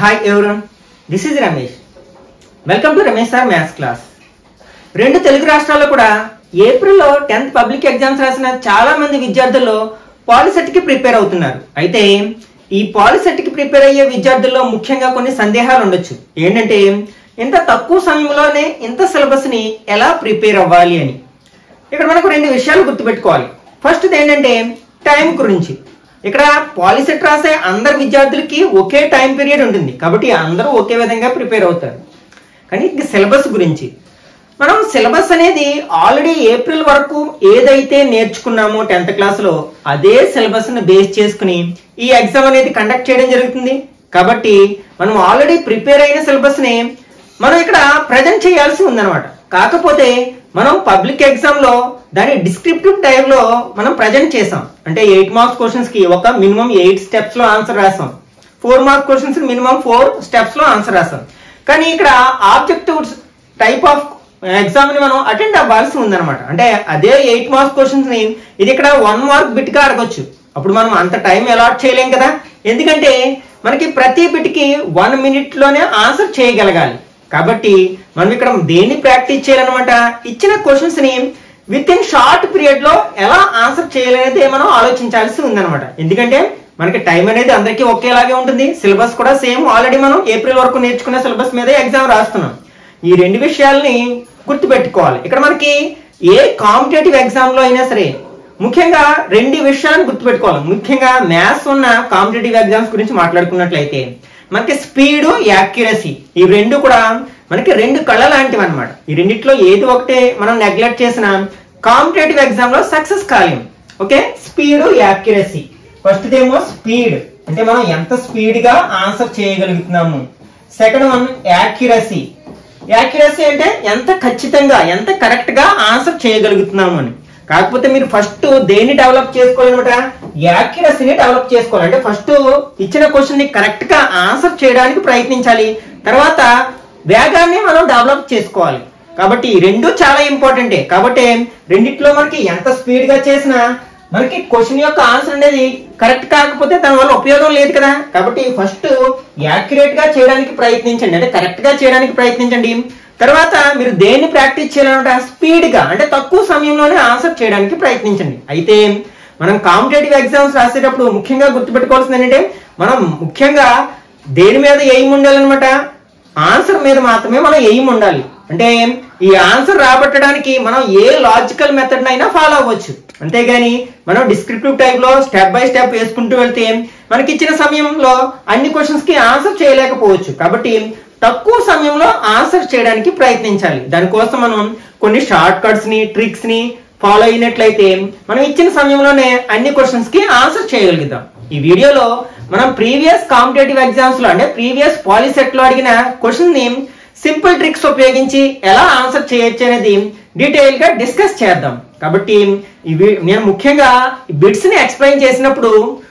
Hi everyone this is Ramesh welcome to Ramesh sir maths class రెండు తెలుగు రాష్ట్రాల్లో కూడా ఏప్రిల్లో టెన్త్ పబ్లిక్ ఎగ్జామ్స్ రాసిన చాలా మంది విద్యార్థుల్లో పాలిసెట్కి ప్రిపేర్ అవుతున్నారు అయితే ఈ పాలిసెట్కి ప్రిపేర్ అయ్యే విద్యార్థుల్లో ముఖ్యంగా కొన్ని సందేహాలు ఉండొచ్చు ఏంటంటే ఇంత తక్కువ సమయంలోనే ఇంత సిలబస్ని ఎలా ప్రిపేర్ అవ్వాలి అని ఇక్కడ మనకు రెండు విషయాలు గుర్తుపెట్టుకోవాలి ఫస్ట్ ఏంటంటే టైం గురించి ఇక్కడ పాలిసెట్ రాసే అందరు విద్యార్థులకి ఒకే టైం పీరియడ్ ఉంటుంది కాబట్టి అందరూ ఒకే విధంగా ప్రిపేర్ అవుతారు కానీ ఇది సిలబస్ గురించి మనం సిలబస్ అనేది ఆల్రెడీ ఏప్రిల్ వరకు ఏదైతే నేర్చుకున్నామో టెన్త్ క్లాస్లో అదే సిలబస్ని బేస్ చేసుకుని ఈ ఎగ్జామ్ అనేది కండక్ట్ చేయడం జరుగుతుంది కాబట్టి మనం ఆల్రెడీ ప్రిపేర్ అయిన సిలబస్ని మనం ఇక్కడ ప్రజెంట్ చేయాల్సి ఉందన్నమాట కాకపోతే మనం పబ్లిక్ ఎగ్జామ్ లో దాని డిస్క్రిప్టివ్ టైప్ లో మనం ప్రజెంట్ చేసాం అంటే ఎయిట్ మార్క్స్ క్వశ్చన్స్ కి ఒక మినిమం ఎయిట్ స్టెప్స్ లో ఆన్సర్ రాసాం four mark questions minimum four steps లో ఆన్సర్ రాసాం కానీ ఇక్కడ ఆబ్జెక్టివ్ టైప్ ఆఫ్ ఎగ్జామ్ ని మనం అటెండ్ అవ్వాల్సి ఉందన్నమాట అంటే అదే ఎయిట్ మార్క్స్ క్వశ్చన్స్ ని ఇది ఇక్కడ వన్ మార్క్ బిట్ గా అడగొచ్చు అప్పుడు మనం అంత టైం అలాట్ చేయలేం కదా ఎందుకంటే మనకి ప్రతి బిట్ కి వన్ మినిట్ లోనే ఆన్సర్ చేయగలగాలి కాబట్టి మనం ఇక్కడ దేన్ని ప్రాక్టీస్ చేయాలన్నమాట ఇచ్చిన క్వశ్చన్స్ ని విత్ ఇన్ షార్ట్ పీరియడ్ లో ఎలా ఆన్సర్ చేయాలనేది మనం ఆలోచించాల్సి ఉందన్నమాట ఎందుకంటే మనకి టైం అనేది అందరికీ ఒకేలాగే ఉంటుంది సిలబస్ కూడా సేమ్ ఆల్రెడీ మనం ఏప్రిల్ వరకు నేర్చుకున్న సిలబస్ మీద ఎగ్జామ్ రాస్తున్నాం ఈ రెండు విషయాల్ని గుర్తుపెట్టుకోవాలి ఇక్కడ మనకి ఏ కాంపిటేటివ్ ఎగ్జామ్ లో అయినా సరే ముఖ్యంగా రెండు విషయాలను గుర్తుపెట్టుకోవాలి ముఖ్యంగా మ్యాథ్స్ ఉన్న కాంపిటేటివ్ ఎగ్జామ్స్ గురించి మాట్లాడుకున్నట్లయితే మనకి స్పీడ్ యాక్యురసీ ఈ రెండు కూడా మనకి రెండు కళ్ళ లాంటివి అనమాట ఈ రెండిట్లో ఏది ఒకటే మనం నెగ్లెక్ట్ చేసిన కాంపిటేటివ్ ఎగ్జామ్ లో సక్సెస్ కాలేం ఓకే స్పీడ్ యాక్యురసీ ఫస్ట్ ఏమో స్పీడ్ అంటే మనం ఎంత స్పీడ్ గా ఆన్సర్ చేయగలుగుతున్నాము సెకండ్ వన్ యాక్యురసీ యాక్యురసీ అంటే ఎంత ఖచ్చితంగా ఎంత కరెక్ట్ గా ఆన్సర్ చేయగలుగుతున్నాము అని కాకపోతే మీరు ఫస్ట్ దేన్ని డెవలప్ చేసుకోవాలన్నమాట యాక్యురసీని డెవలప్ చేసుకోవాలి అంటే ఫస్ట్ ఇచ్చిన క్వశ్చన్ ని కరెక్ట్ గా ఆన్సర్ చేయడానికి ప్రయత్నించాలి తర్వాత వేగాన్ని మనం డెవలప్ చేసుకోవాలి కాబట్టి ఈ రెండు చాలా ఇంపార్టెంటే కాబట్టి రెండిట్లో మనకి ఎంత స్పీడ్ గా చేసినా మనకి క్వశ్చన్ యొక్క ఆన్సర్ అనేది కరెక్ట్ కాకపోతే దాని వల్ల ఉపయోగం లేదు కదా కాబట్టి ఫస్ట్ యాక్యురేట్ గా చేయడానికి ప్రయత్నించండి అంటే కరెక్ట్ గా చేయడానికి ప్రయత్నించండి తర్వాత మీరు దేన్ని ప్రాక్టీస్ చేయాలంటే స్పీడ్ గా అంటే తక్కువ సమయంలోనే ఆన్సర్ చేయడానికి ప్రయత్నించండి అయితే మనం కాంపిటేటివ్ ఎగ్జామ్స్ రాసేటప్పుడు ముఖ్యంగా గుర్తుపెట్టుకోవాల్సింది ఏంటంటే మనం ముఖ్యంగా దేని మీద ఎయిమ్ ఉండాలన్నమాట ఆన్సర్ మీద మాత్రమే మనం ఎయిమ్ ఉండాలి అంటే ఈ ఆన్సర్ రాబట్టడానికి మనం ఏ లాజికల్ మెథడ్ అయినా ఫాలో అవ్వచ్చు అంతేగాని మనం డిస్క్రిప్టివ్ టైప్ లో స్టెప్ బై స్టెప్ వేసుకుంటూ వెళ్తే మనకి ఇచ్చిన సమయంలో అన్ని క్వశ్చన్స్ కి ఆన్సర్ చేయలేకపోవచ్చు కాబట్టి తక్కువ సమయంలో ఆన్సర్ చేయడానికి ప్రయత్నించాలి దానికోసం మనం కొన్ని షార్ట్ కట్స్ ని ట్రిక్స్ ని ఫాలో అయినట్లయితే మనం ఇచ్చిన సమయంలోనే అన్ని క్వశ్చన్స్ కి ఆన్సర్ చేయగలుగుతాం ఈ వీడియోలో మనం ప్రీవియస్ కాంపిటేటివ్ ఎగ్జామ్స్ లో అంటే ప్రీవియస్ పాలిసెట్ లో అడిగిన క్వశ్చన్ ని సింపుల్ ట్రిక్స్ ఉపయోగించి ఎలా ఆన్సర్ చేయొచ్చు అనేది డీటెయిల్ గా డిస్కస్ చేద్దాం కాబట్టి ఇవి నేను ముఖ్యంగా బిట్స్ ని ఎక్స్ప్లెయిన్ చేసినప్పుడు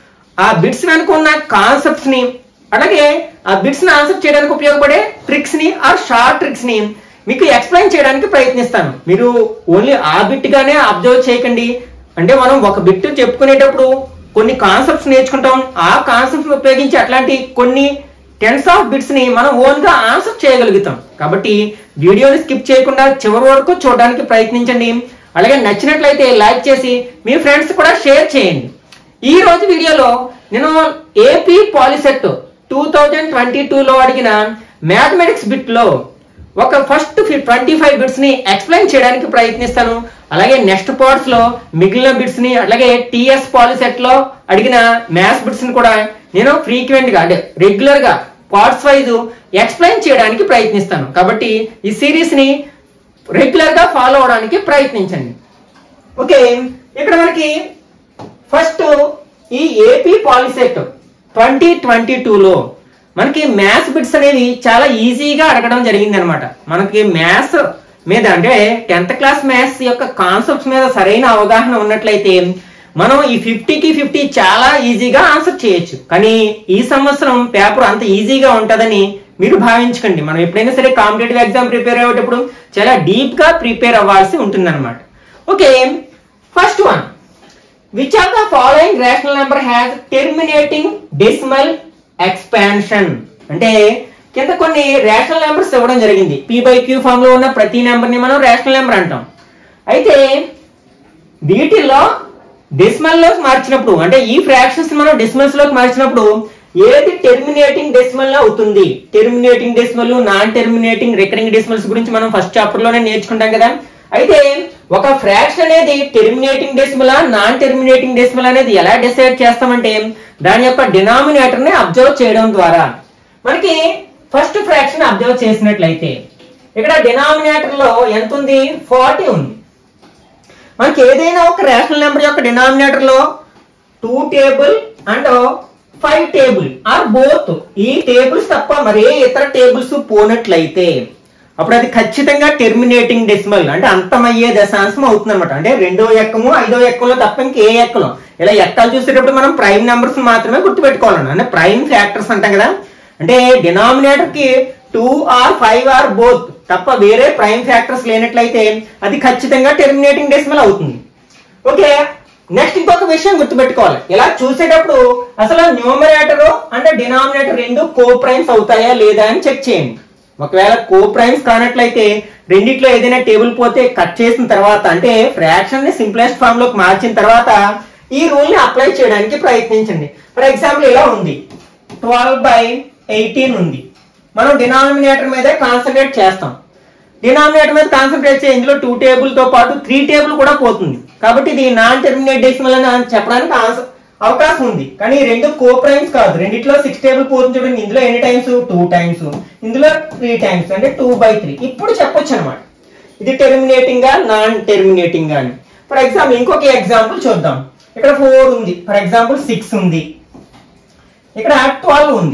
ఆ బిట్స్ వెనుక ఉన్న కాన్సెప్ట్స్ ని అలాగే ఆ బిట్స్ ని ఆన్సర్ చేయడానికి ఉపయోగపడే ట్రిక్స్ ని ఆ షార్ట్ ట్రిక్స్ ని మీకు ఎక్స్ప్లెయిన్ చేయడానికి ప్రయత్నిస్తాను మీరు ఓన్లీ ఆ బిట్ గానే అబ్జర్వ్ చేయకండి అంటే మనం ఒక బిట్ చెప్పుకునేటప్పుడు కొన్ని కాన్సెప్ట్స్ నేర్చుకుంటాం ఆ కాన్సెప్ట్స్ ఉపయోగించి అట్లాంటి కొన్ని టెన్స్ ఆఫ్ బిట్స్ ని మనం ఓన్ గా ఆన్సర్ చేయగలుగుతాం కాబట్టి వీడియోని స్కిప్ చేయకుండా చివరి వరకు చూడడానికి ప్రయత్నించండి అలాగే నచ్చినట్లయితే లైక్ చేసి మీ ఫ్రెండ్స్ కూడా షేర్ చేయండి ఈ రోజు వీడియోలో నేను AP Polycet two thousand twenty టూలో అడిగిన మ్యాథమెటిక్స్ బిట్ లో ఒక ఫస్ట్ ట్వంటీ ఫైవ్ బిట్స్ ని ఎక్స్ప్లెయిన్ చేయడానికి ప్రయత్నిస్తాను అలాగే నెక్స్ట్ పార్ట్స్ లో మిగిలిన బిట్స్ ని అలాగే టిఎస్ పాలిసెట్ లో అడిగిన మ్యాథ్స్ బిట్స్ ని కూడా నేను ఫ్రీక్వెంట్ గా అంటే రెగ్యులర్ గా పార్ట్స్ వైజ్ ఎక్స్ప్లెయిన్ చేయడానికి ప్రయత్నిస్తాను కాబట్టి ఈ సిరీస్ ని రెగ్యులర్ గా ఫాలో అవడానికి ప్రయత్నించండి ఓకే ఇక్కడ మనకి ఫస్ట్ ఈ ఏపీ పాలిసెట్ ట్వంటీ ట్వంటీ టూలో మనకి మ్యాథ్స్ బిట్స్ అనేవి చాలా ఈజీగా అడగడం జరిగింది అనమాట మనకి మ్యాథ్స్ మీద అంటే టెన్త్ క్లాస్ మ్యాథ్స్ యొక్క కాన్సెప్ట్స్ మీద సరైన అవగాహన ఉన్నట్లయితే మనం ఈ ఫిఫ్టీకి ఫిఫ్టీ చాలా ఈజీగా ఆన్సర్ చేయొచ్చు కానీ ఈ సంవత్సరం పేపర్ అంత ఈజీగా ఉంటుందని మీరు భావించకండి మనం ఎప్పుడైనా సరే కాంపిటేటివ్ ఎగ్జామ్ ప్రిపేర్ అయ్యేటప్పుడు చాలా డీప్ గా ప్రిపేర్ అవ్వాల్సి ఉంటుందన్నమాట okay first one Which of the following rational number has terminating decimal expansion అంటే కింద కొన్ని రేషనల్ నెంబర్స్ ఇవ్వడం జరిగింది పీ బై క్యూ ఫామ్ లో ఉన్న ప్రతి నెంబర్ ని మనం రేషనల్ నెంబర్ అంటాం అయితే వీటిల్లో డెసిమల్ లోకి మార్చినప్పుడు అంటే ఈ ఫ్రాక్షన్స్ మనం డెసిమల్స్ లోకి మార్చినప్పుడు ఏది టెర్మినేటింగ్ డెసిమల్ అవుతుంది terminating decimal non terminating recurring decimals గురించి మనం ఫస్ట్ చాప్టర్ లోనే నేర్చుకుంటాం కదా అయితే ఒక ఫ్రాక్షన్ అనేది terminating decimal non terminating decimal అనేది ఎలా డిసైడ్ చేస్తామంటే దాని యొక్క డినామినేటర్ ని అబ్జర్వ్ చేయడం ద్వారా మనకి ఫస్ట్ ఫ్రాక్షన్ అబ్జర్వ్ చేసినట్లయితే ఇక్కడ డినామినేటర్ లో ఎంత ఉంది ఫార్టీ ఉంది మనకి ఏదైనా ఒక రేషనల్ నెంబర్ యొక్క డినామినేటర్ లో two table and five table or both ఈ టేబుల్స్ తప్ప మరే ఇతర టేబుల్స్ పోనట్లయితే అప్పుడు అది ఖచ్చితంగా టెర్మినేటింగ్ డెసిమల్ అంటే అంతమయ్యే దశాంశం అవుతుంది అనమాట అంటే రెండో ఎక్కము ఐదో ఎక్కంలో తప్ప ఇంకే ఎక్కలు ఇలా ఎక్కలు చూసేటప్పుడు మనం ప్రైమ్ నెంబర్స్ మాత్రమే గుర్తుపెట్టుకోవాలండి అంటే ప్రైమ్ ఫ్యాక్టర్స్ అంటాం కదా అంటే డినామినేటర్ కి two or five or both తప్ప వేరే ప్రైమ్ ఫ్యాక్టర్స్ లేనట్లయితే అది ఖచ్చితంగా టెర్మినేటింగ్ డెసిమల్ అవుతుంది ఓకే నెక్స్ట్ ఇంకొక విషయం గుర్తుపెట్టుకోవాలి ఇలా చూసేటప్పుడు అసలు న్యూమరేటర్ అంటే డినామినేటర్ రెండు కో ప్రైమ్స్ అవుతాయా లేదా అని చెక్ చేయండి ఒకవేళ కో ప్రైమ్స్ కానట్లయితే రెండిట్లో ఏదైనా టేబుల్ పోతే కట్ చేసిన తర్వాత అంటే ఫ్రాక్షన్ ని సింప్లెస్ట్ ఫామ్ లోకి మార్చిన తర్వాత ఈ రూల్ ని అప్లై చేయడానికి ప్రయత్నించండి ఫర్ ఎగ్జాంపుల్ ఇలా ఉంది ట్వెల్వ్ బై ఎయిటీన్ ఉంది మనం డినామినేటర్ మీదే కాన్సన్ట్రేట్ చేస్తాం డినామినేటర్ మీద కాన్సన్ట్రేట్ చేసి ఇందులో టూ టేబుల్ తో పాటు త్రీ టేబుల్ కూడా పోతుంది కాబట్టి ఇది నాన్ టెర్మినేట్ డెసిమల్ అని చెప్పడానికి ఆన్సర్ అవకాశం ఉంది కానీ ఈ రెండు కో ప్రైమ్స్ కాదు రెండిట్లో సిక్స్ టేబుల్ పోతుంది చూడండి ఇందులో ఎన్ని టైమ్స్ టూ టైమ్స్ ఇందులో త్రీ టైమ్స్ అంటే టూ బై త్రీ ఇప్పుడు చెప్పొచ్చు అనమాట ఇది టెర్మినేటింగ్ గా నాన్ టెర్మినేటింగ్ అని ఫర్ ఎగ్జాంపుల్ ఇంకొక ఎగ్జాంపుల్ చూద్దాం ఇక్కడ ఫోర్ ఉంది ఫర్ ఎగ్జాంపుల్ సిక్స్ ఉంది ఇక్కడ ట్వెల్వ్ ఉంది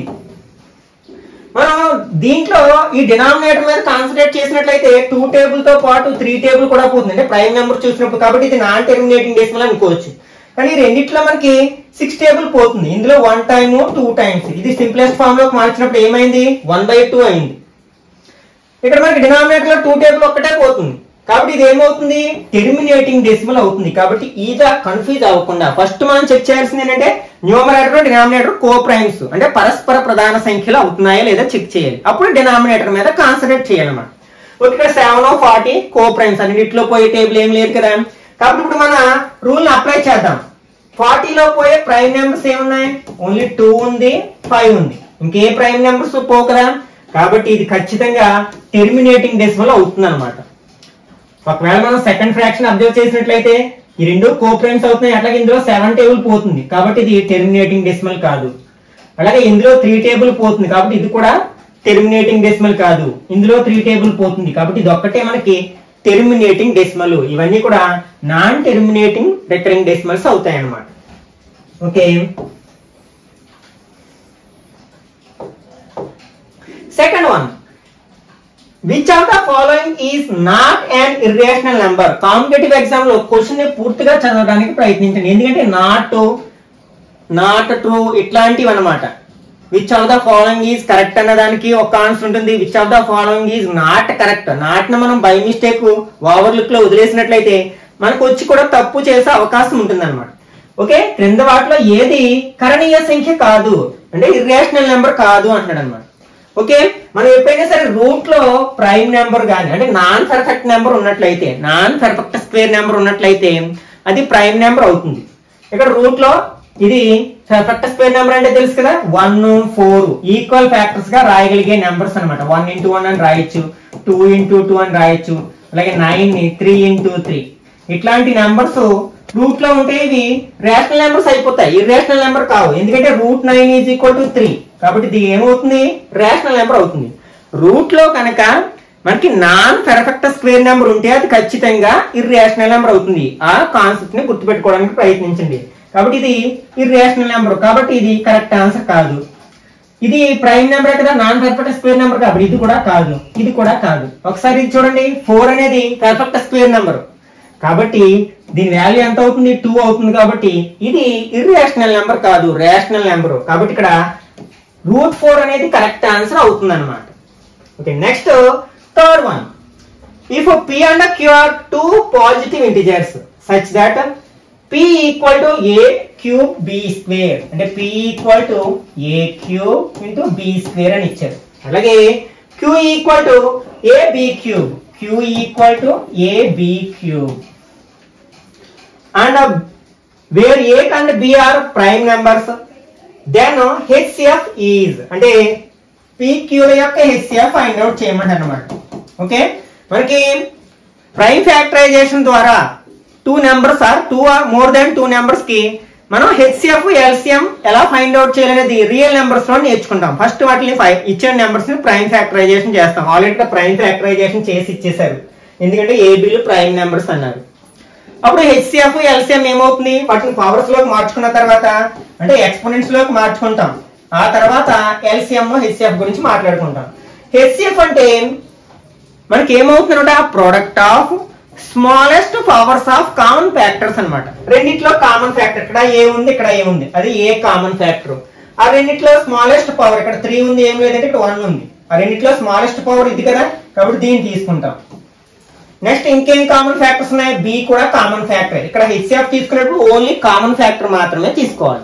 మనం దీంట్లో ఈ డినామినేటర్ మీద కాన్సన్ట్రేట్ చేసినట్లయితే టూ టేబుల్ తో పాటు త్రీ టేబుల్ కూడా పోతుంది అంటే ప్రైమ్ నెంబర్ చూసినప్పుడు కాబట్టి ఇది నాన్ టెర్మినేటింగ్ డెసిమల్ అనుకోవచ్చు కానీ ఈ రెండిట్లో మనకి సిక్స్ టేబుల్ పోతుంది ఇందులో వన్ టైమ్ టూ టైమ్స్ ఇది సింప్లెస్ట్ ఫామ్ లోకి మార్చినప్పుడు ఏమైంది వన్ బై టూ అయింది ఇక్కడ మనకి డినామినేటర్ లో టూ టేబుల్ ఒక్కటే పోతుంది కాబట్టి ఇది ఏమవుతుంది టెర్మినేటింగ్ డెసిమల్ అవుతుంది కాబట్టి ఈజ కన్ఫ్యూజ్ అవ్వకుండా ఫస్ట్ మనం చెక్ చేయాల్సింది ఏంటంటే న్యూమరేటర్ డినామినేటర్ కో ప్రైమ్స్ అంటే పరస్పర ప్రధాన సంఖ్యలు అవుతున్నాయా లేదా చెక్ చేయాలి అప్పుడు డినామినేటర్ మీద కాన్సన్ట్రేట్ చేయాలన్నమాట ఓకే ఇక్కడ సెవెన్ ఫార్టీ కో ప్రైమ్స్ అన్నింటిలో పోయే టేబుల్ ఏం లేదు కదా కాబట్టి ఇప్పుడు మన రూల్ అప్లై చేద్దాం ఫార్టీలో పోయే ప్రైమ్ నెంబర్స్ ఏమున్నాయి ఓన్లీ టూ ఉంది ఫైవ్ ఉంది ఇంకే ప్రైమ్ నెంబర్స్ పోకరా కాబట్టి ఇది ఖచ్చితంగా టెర్మినేటింగ్ డెసిమల్ అవుతుంది అనమాట ఒకవేళ మనం సెకండ్ ఫ్రాక్షన్ అబ్జర్వ్ చేసినట్లయితే ఈ రెండు కో ప్రైమ్స్ అవుతున్నాయి అట్లాగే ఇందులో సెవెన్ టేబుల్ పోతుంది కాబట్టి ఇది టెర్మినేటింగ్ డెసిమల్ కాదు అలాగే ఇందులో త్రీ టేబుల్ పోతుంది కాబట్టి ఇది కూడా టెర్మినేటింగ్ డెసిమల్ కాదు ఇందులో త్రీ టేబుల్ పోతుంది కాబట్టి ఇది ఒక్కటే మనకి టెర్మినేటింగ్ డెసిమల్ ఇవన్నీ కూడా నాన్ టెర్మినేటింగ్ రికరింగ్ డెసిమల్స్ అవుతాయి అన్నమాట okay second one which of the following is not and irrational number competitive exam లో క్వశ్చన్ ని పూర్తిగా చదవడానికి ప్రయత్నించండి ఎందుకంటే నాట్ నాట్ ట్రూ ఇట్లాంటివి అన్నమాట which of the following is correct అన్న దానికి ఒక ఆన్సర్ ఉంటుంది which of the following is not correct not ను మనం బై మిస్టేక్ ఓవర్ లుక్ లో వదిలేసినట్లయితే మనకు వచ్చి కూడా తప్పు చేసే అవకాశం ఉంటుంది అనమాట ఓకే క్రింద వాటిలో ఏది కరణీయ సంఖ్య కాదు అంటే ఇర్రేషనల్ నెంబర్ కాదు అంటున్నాడు అనమాట ఓకే మనం ఎప్పుడైనా సరే రూట్ లో ప్రైమ్ నెంబర్ కానీ అంటే నాన్ పర్ఫెక్ట్ నెంబర్ ఉన్నట్లయితే నాన్ పర్ఫెక్ట్ స్క్వేర్ నెంబర్ ఉన్నట్లయితే అది ప్రైమ్ నెంబర్ అవుతుంది ఇక్కడ రూట్ లో ఇది పర్ఫెక్ట్ స్క్వేర్ నెంబర్ అంటే తెలుసు కదా వన్ ఫోర్ ఈక్వల్ ఫ్యాక్టర్స్ గా రాయగలిగే నెంబర్స్ అన్నమాట వన్ ఇంటూ వన్ అని రాయొచ్చు టూ ఇంటూ టూ అని రాయొచ్చు అలాగే నైన్ ని త్రీ ఇంటూ త్రీ ఇట్లాంటి నెంబర్స్ రూట్ లో ఉంటే ఇవి రేషనల్ నెంబర్స్ అయిపోతాయి ఇర్రేషనల్ నెంబర్ కావు ఎందుకంటే root nine is equal to three కాబట్టి ఇది ఏమవుతుంది రేషనల్ నెంబర్ అవుతుంది రూట్ లో కనుక మనకి నాన్ పెర్ఫెక్ట్ స్క్వేర్ నెంబర్ ఉంటే అది ఖచ్చితంగా ఇర్రేషనల్ నెంబర్ అవుతుంది ఆ కాన్సెప్ట్ ని గుర్తుపెట్టుకోవడానికి ప్రయత్నించండి కాబట్టి ఇది ఇర్రేషనల్ నెంబర్ కాబట్టి ఇది కరెక్ట్ ఆన్సర్ కాదు ఇది ప్రైమ్ నెంబర్ కదా నాన్ పర్ఫెక్ట్ స్క్వేర్ నెంబర్ కాబట్టి ఇది కూడా కాదు ఇది కూడా కాదు ఒకసారి ఇది చూడండి ఫోర్ అనేది పర్ఫెక్ట్ స్క్వేర్ నెంబర్ కాబట్టి దీని వాల్యూ ఎంత అవుతుంది టూ అవుతుంది కాబట్టి ఇది ఇర్రేషనల్ నెంబర్ కాదు రేషనల్ నెంబర్ కాబట్టి ఇక్కడ రూట్ ఫోర్ అనేది కరెక్ట్ ఆన్సర్ అవుతుంది అనమాట okay next third one if P and Q are two positive integers such that P equal to A cube B square అంటే P equal to A cube into B square అని ఇచ్చారు అలాగే Q equal to A B cube Q equal to A B cube and where A and B are prime numbers then HCF is అంటే పీక్యూల యొక్క HCF find out చేయమంటారు అనమాట okay మనకి prime factorization ద్వారా two numbers or two or more than two numbers కి మనం HCF LCM ఎలా ఫైండ్ అవుట్ చేయాలనేది రియల్ నెంబర్స్ లో నేర్చుకుంటాం ఫస్ట్ వాటిని ఫైవ్ ఇచ్చిన నెంబర్స్ ని ప్రైమ్ ఫ్యాక్టరైజేషన్ చేస్తాం ఆల్రెడీ ప్రైమ్ ఫ్యాక్టరైజేషన్ చేసి ఇచ్చేసారు ఎందుకంటే ఏబీలు ప్రైమ్ నెంబర్స్ అన్నారు అప్పుడు హెచ్సిఎఫ్ ఎల్సిఎం ఏమవుతుంది వాటిని పవర్స్ లోకి మార్చుకున్న తర్వాత అంటే ఎక్స్పోనెంట్స్ లోకి మార్చుకుంటాం ఆ తర్వాత ఎల్సిఎం హెచ్సిఎఫ్ గురించి మాట్లాడుకుంటాం హెచ్సిఎఫ్ అంటే మనకి ఏమవుతుందంటే product of smallest powers of common factors అన్నమాట రెండిట్లో కామన్ ఫ్యాక్టర్ ఇక్కడ ఏ ఉంది ఇక్కడ ఏ ఉంది అది ఏ కామన్ ఫ్యాక్టర్ ఆ రెండిట్లో స్మాలెస్ట్ పవర్ ఇక్కడ త్రీ ఉంది ఏం లేదంటే ఇక్కడ వన్ ఉంది ఆ రెండిట్లో స్మాలెస్ట్ పవర్ ఇది కదా కాబట్టి దీన్ని తీసుకుంటాం నెక్స్ట్ ఇంకేం కామన్ ఫ్యాక్టర్స్ ఉన్నాయి బి కూడా కామన్ ఫ్యాక్టర్ ఇక్కడ హెచ్సిఎఫ్ తీసుకున్నప్పుడు ఓన్లీ కామన్ ఫ్యాక్టర్ మాత్రమే తీసుకోవాలి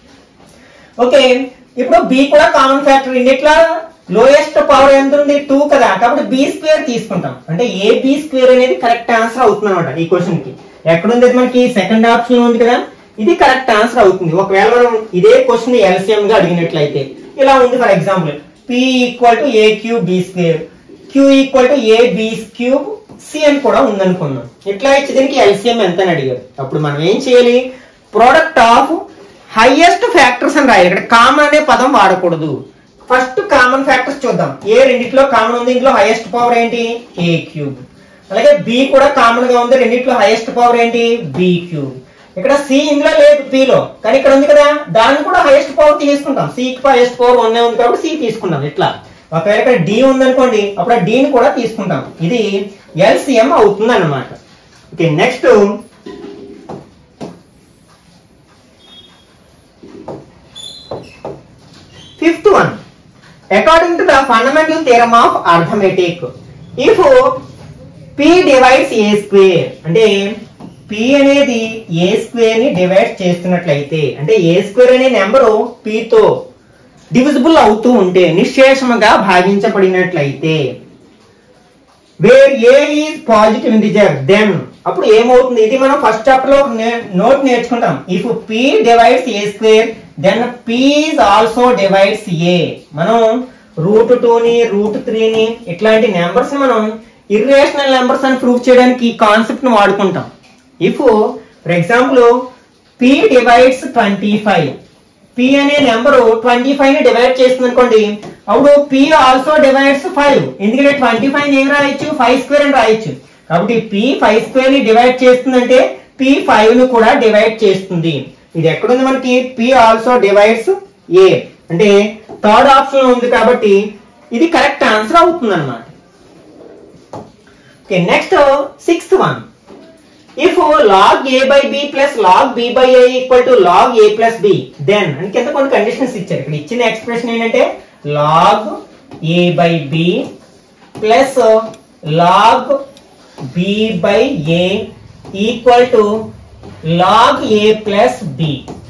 ఓకే ఇప్పుడు బి కూడా కామన్ ఫ్యాక్టర్ ఇండిట్లా లోయెస్ట్ పవర్ ఎంత ఉంది టూ కదా కాబట్టి బి స్క్వేర్ తీసుకుంటాం అంటే ఏ బి స్క్వేర్ అనేది కరెక్ట్ ఆన్సర్ అవుతుంది అనమాట ఈ క్వశ్చన్ కి ఎక్కడుంది అది మనకి సెకండ్ ఆప్షన్ ఉంది కదా ఇది కరెక్ట్ ఆన్సర్ అవుతుంది ఒకవేళ మనం ఇదే క్వశ్చన్ ఎల్సిఎం గా అడిగినట్లయితే ఇలా ఉంది for example P equal to A cube B square Q equal to A B cube C అని కూడా ఉందనుకున్నాం ఇట్లా ఇచ్చి దీనికి ఎల్సిఎం ఎంత అని అడిగారు అప్పుడు మనం ఏం చేయాలి ప్రోడక్ట్ ఆఫ్ హైయెస్ట్ ఫ్యాక్టర్స్ అని రాయాలి ఇక్కడ కామన్ అనే పదం వాడకూడదు ఫస్ట్ కామన్ ఫ్యాక్టర్స్ చూద్దాం ఏ రెండిట్లో కామన్ ఉంది ఇందులో హైయెస్ట్ పవర్ ఏంటి ఏ క్యూబ్ అలాగే బి కూడా కామన్ గా ఉంది రెండిట్లో హైయెస్ట్ పవర్ ఏంటి బి క్యూబ్ ఇక్కడ సి ఇందులో లేదు P లో కానీ ఇక్కడ ఉంది కదా దాన్ని కూడా హైయెస్ట్ పవర్ తీసుకుంటాం సి కి హైయెస్ట్ పవర్ వన్ ఉంది కాబట్టి సి తీసుకుంటాం ఇట్లా ఒకవేళ ఇక్కడ డి ఉందనుకోండి అప్పుడు ఆ D ని కూడా తీసుకుంటాం ఇది ఎల్సిఎం అవుతుంది అనమాట okay next fifth one according to the fundamental theorem of arithmetic if P divides A square అంటే పి అనేది ఏ స్క్వేర్ ని డివైడ్ చేస్తున్నట్లయితే అంటే ఏ స్క్వేర్ అనే నెంబరు తో డివిజిబుల్ అవుతూ ఉంటే నిశ్శేషముగా భాగించబడినట్లయితే where A is positive integer then అప్పుడు ఏమవుతుంది ఇది మనం ఫస్ట్ చాప్టర్ లో నోట్ నేర్చుకుంటాం if P divides A square then P is also divides A మనం రూట్ టూని రూట్ త్రీని ఇట్లాంటి నెంబర్స్ మనం ఇర్రేషనల్ నెంబర్స్ అని ప్రూవ్ చేయడానికి ఈ కాన్సెప్ట్ ని వాడుకుంటాం if for example P divides twenty five P అనే నెంబర్ ట్వంటీ ఫైవ్ ని డివైడ్ చేస్తుంది అనుకోండి అప్పుడు పి ఆల్సో డివైడ్స్ ఫైవ్ ఎందుకంటే ట్వంటీ ఫైవ్ ఏం రాయొచ్చు ఫైవ్ స్క్వేర్ అని రాయొచ్చు కాబట్టి పి ఫైవ్ స్క్వేర్ ని డివైడ్ చేస్తుందంటే పి ఫైవ్ ను కూడా డివైడ్ చేస్తుంది ఇది ఎక్కడుంది మనకి పి ఆల్సో డివైడ్స్ ఏ అంటే థర్డ్ ఆప్షన్ ఉంది కాబట్టి ఇది కరెక్ట్ ఆన్సర్ అవుతుంది అనమాట okay next sixth one if log A by B plus log B by A equal to log A plus B then అని కింద కొన్ని కండిషన్స్ ఇచ్చారు ఇక్కడ ఇచ్చిన ఎక్స్ప్రెషన్ ఏంటంటే log A by B plus log B by A equal to log A plus B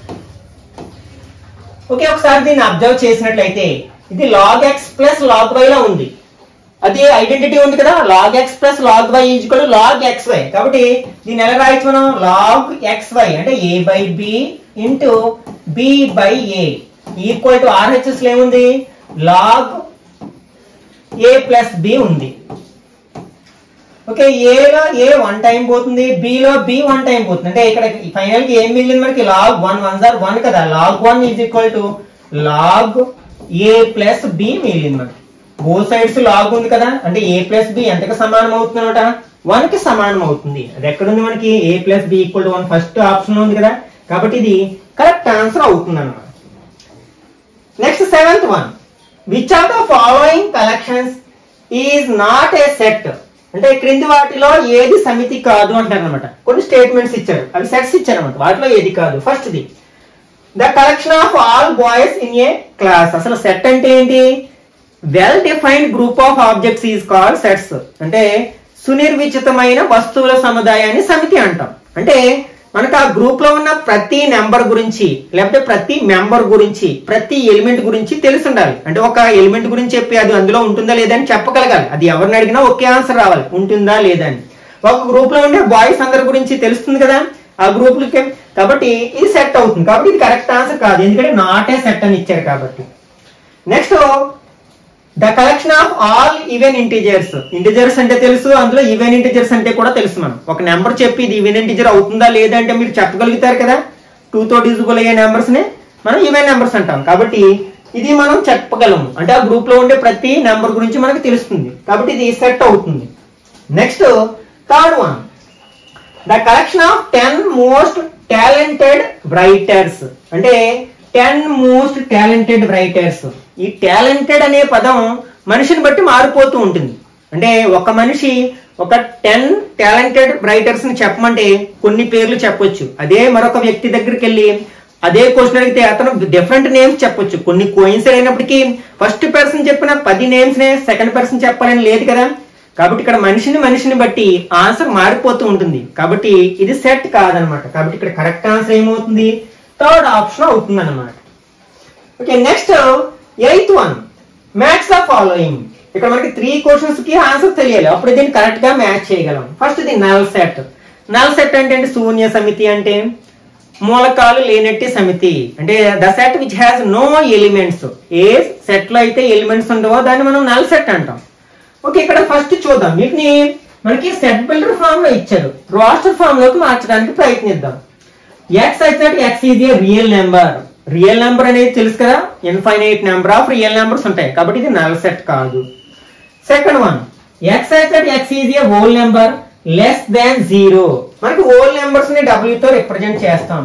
okay ఒకసారి దీన్ని observe చేసినట్లయితే ఇది log X plus log Y లో ఉంది అది ఐడెంటిటీ ఉంది కదా log X plus log why equal log X Y కాబట్టి దీన్ని ఎలా రాయొచ్చు మనం లాగ్ ఎక్స్ వై అంటే A by B into B by A equal to RHS లో ఏముంది లాగ్ ఏ ప్లస్ బి ఉంది ఓకే ఏలో ఏ వన్ టైం పోతుంది బిలో బి వన్ టైం పోతుంది అంటే ఇక్కడ ఫైనల్ కి ఏం మిగిలింది మనకి లాగ్ వన్ వన్ జార్ వన్ కదా log one is equal to log A plus B మిగిలింది మనకి బో సైడ్స్ లాగ్ ఉంది కదా అంటే ఏ ప్లస్ బి ఎంతకి సమానం అవుతుంది అనమాట వన్ కి సమానం అవుతుంది అది ఎక్కడుంది మనకి A plus B equal to one first option ఉంది కదా కాబట్టి ఇది కరెక్ట్ ఆన్సర్ అవుతుంది అనమాట next seventh one which of the following collections is not a set అంటే క్రింది వాటిలో ఏది సమితి కాదు అంటారు అనమాట కొన్ని స్టేట్మెంట్స్ ఇచ్చారు అవి సెట్స్ ఇచ్చారు అనమాట వాటిలో ఏది కాదు first the the collection of all boys in a class అసలు సెట్ అంటే ఏంటి well defined group of objects is called sets అంటే సునిర్విచితమైన వస్తువుల సముదాయాన్ని సమితి అంటాం అంటే మనకు ఆ గ్రూప్ లో ఉన్న ప్రతి నెంబర్ గురించి లేకపోతే ప్రతి మెంబర్ గురించి ప్రతి ఎలిమెంట్ గురించి తెలిసి ఉండాలి అంటే ఒక ఎలిమెంట్ గురించి చెప్పి అది అందులో ఉంటుందా లేదా అని చెప్పగలగాలి అది ఎవరిని అడిగినా ఒకే ఆన్సర్ రావాలి ఉంటుందా లేదా అని ఒక గ్రూప్ లో ఉండే బాయ్స్ అందరి గురించి తెలుస్తుంది కదా ఆ గ్రూప్ లకి కాబట్టి ఇది సెట్ అవుతుంది కాబట్టి ఇది కరెక్ట్ ఆన్సర్ కాదు ఎందుకంటే నాట్ ఏ సెట్ అని ఇచ్చారు కాబట్టి next the collection of all even integers integers అంటే తెలుసు అందులో ఈవెన్ ఇంటీజర్స్ అంటే కూడా తెలుసు మనం ఒక నెంబర్ చెప్పి ఇది ఈవెన్ ఇంటీజర్ అవుతుందా లేదా అంటే మీరు చెప్పగలుగుతారు కదా టూ తో డిజిబుల్ అయ్యే నెంబర్స్ ని మనం ఈవెన్ నెంబర్స్ అంటాం కాబట్టి ఇది మనం చెప్పగలము అంటే ఆ గ్రూప్ లో ఉండే ప్రతి నెంబర్ గురించి మనకు తెలుస్తుంది కాబట్టి ఇది సెట్ అవుతుంది next third one the collection of ten most talented writers అంటే టెన్ మోస్ట్ టాలెంటెడ్ రైటర్స్ ఈ టాలెంటెడ్ అనే పదం మనిషిని బట్టి మారిపోతూ ఉంటుంది అంటే ఒక మనిషి ఒక టెన్ టాలెంటెడ్ రైటర్స్ ని చెప్పమంటే కొన్ని పేర్లు చెప్పొచ్చు అదే మరొక వ్యక్తి దగ్గరికి వెళ్ళి అదే క్వశ్చన్ అడిగితే అతను డిఫరెంట్ నేమ్స్ చెప్పొచ్చు కొన్ని కోయిన్సైడ్ అయినప్పటికీ ఫస్ట్ పర్సన్ చెప్పిన పది నేమ్స్ నే సెకండ్ పర్సన్ చెప్పాలని లేదు కదా కాబట్టి ఇక్కడ మనిషిని మనిషిని బట్టి ఆన్సర్ మారిపోతూ ఉంటుంది కాబట్టి ఇది సెట్ కాదనమాట కాబట్టి ఇక్కడ కరెక్ట్ ఆన్సర్ ఏమవుతుంది థర్డ్ ఆప్షన్ అవుతుంది అనమాట okay next eighth one match the following ఇక్కడ మనకి త్రీ క్వశ్చన్స్ కి ఆన్సర్ తెలియాలి అప్పుడు దీన్ని కరెక్ట్ గా మ్యాచ్ చేయగలం ఫస్ట్ ఇది నల్ సెట్ నల్ సెట్ అంటే ఏంటి శూన్య సమితి అంటే మూలకాలు లేనట్టి సమితి అంటే the set which has no elements ఏ సెట్ లో అయితే ఎలిమెంట్స్ ఉండవో దాన్ని మనం నల్ సెట్ అంటాం ఓకే ఇక్కడ ఫస్ట్ చూద్దాం వీటిని మనకి సెట్ బిల్డర్ ఫామ్ లో ఇచ్చారు రాస్టర్ ఫామ్ లోకి మార్చడానికి ప్రయత్నిద్దాం ఎక్స్ అయితే X is a real number real number అనేది తెలుసు కదా infinite number of real numbers ఉంటాయి కాబట్టి ఇది నల్ సెట్ కాదు సెకండ్ వన్ ఎక్స్ అయితే X is a whole number less than zero మనకి హోల్ నెంబర్స్ ని W తో రిప్రజెంట్ చేస్తాం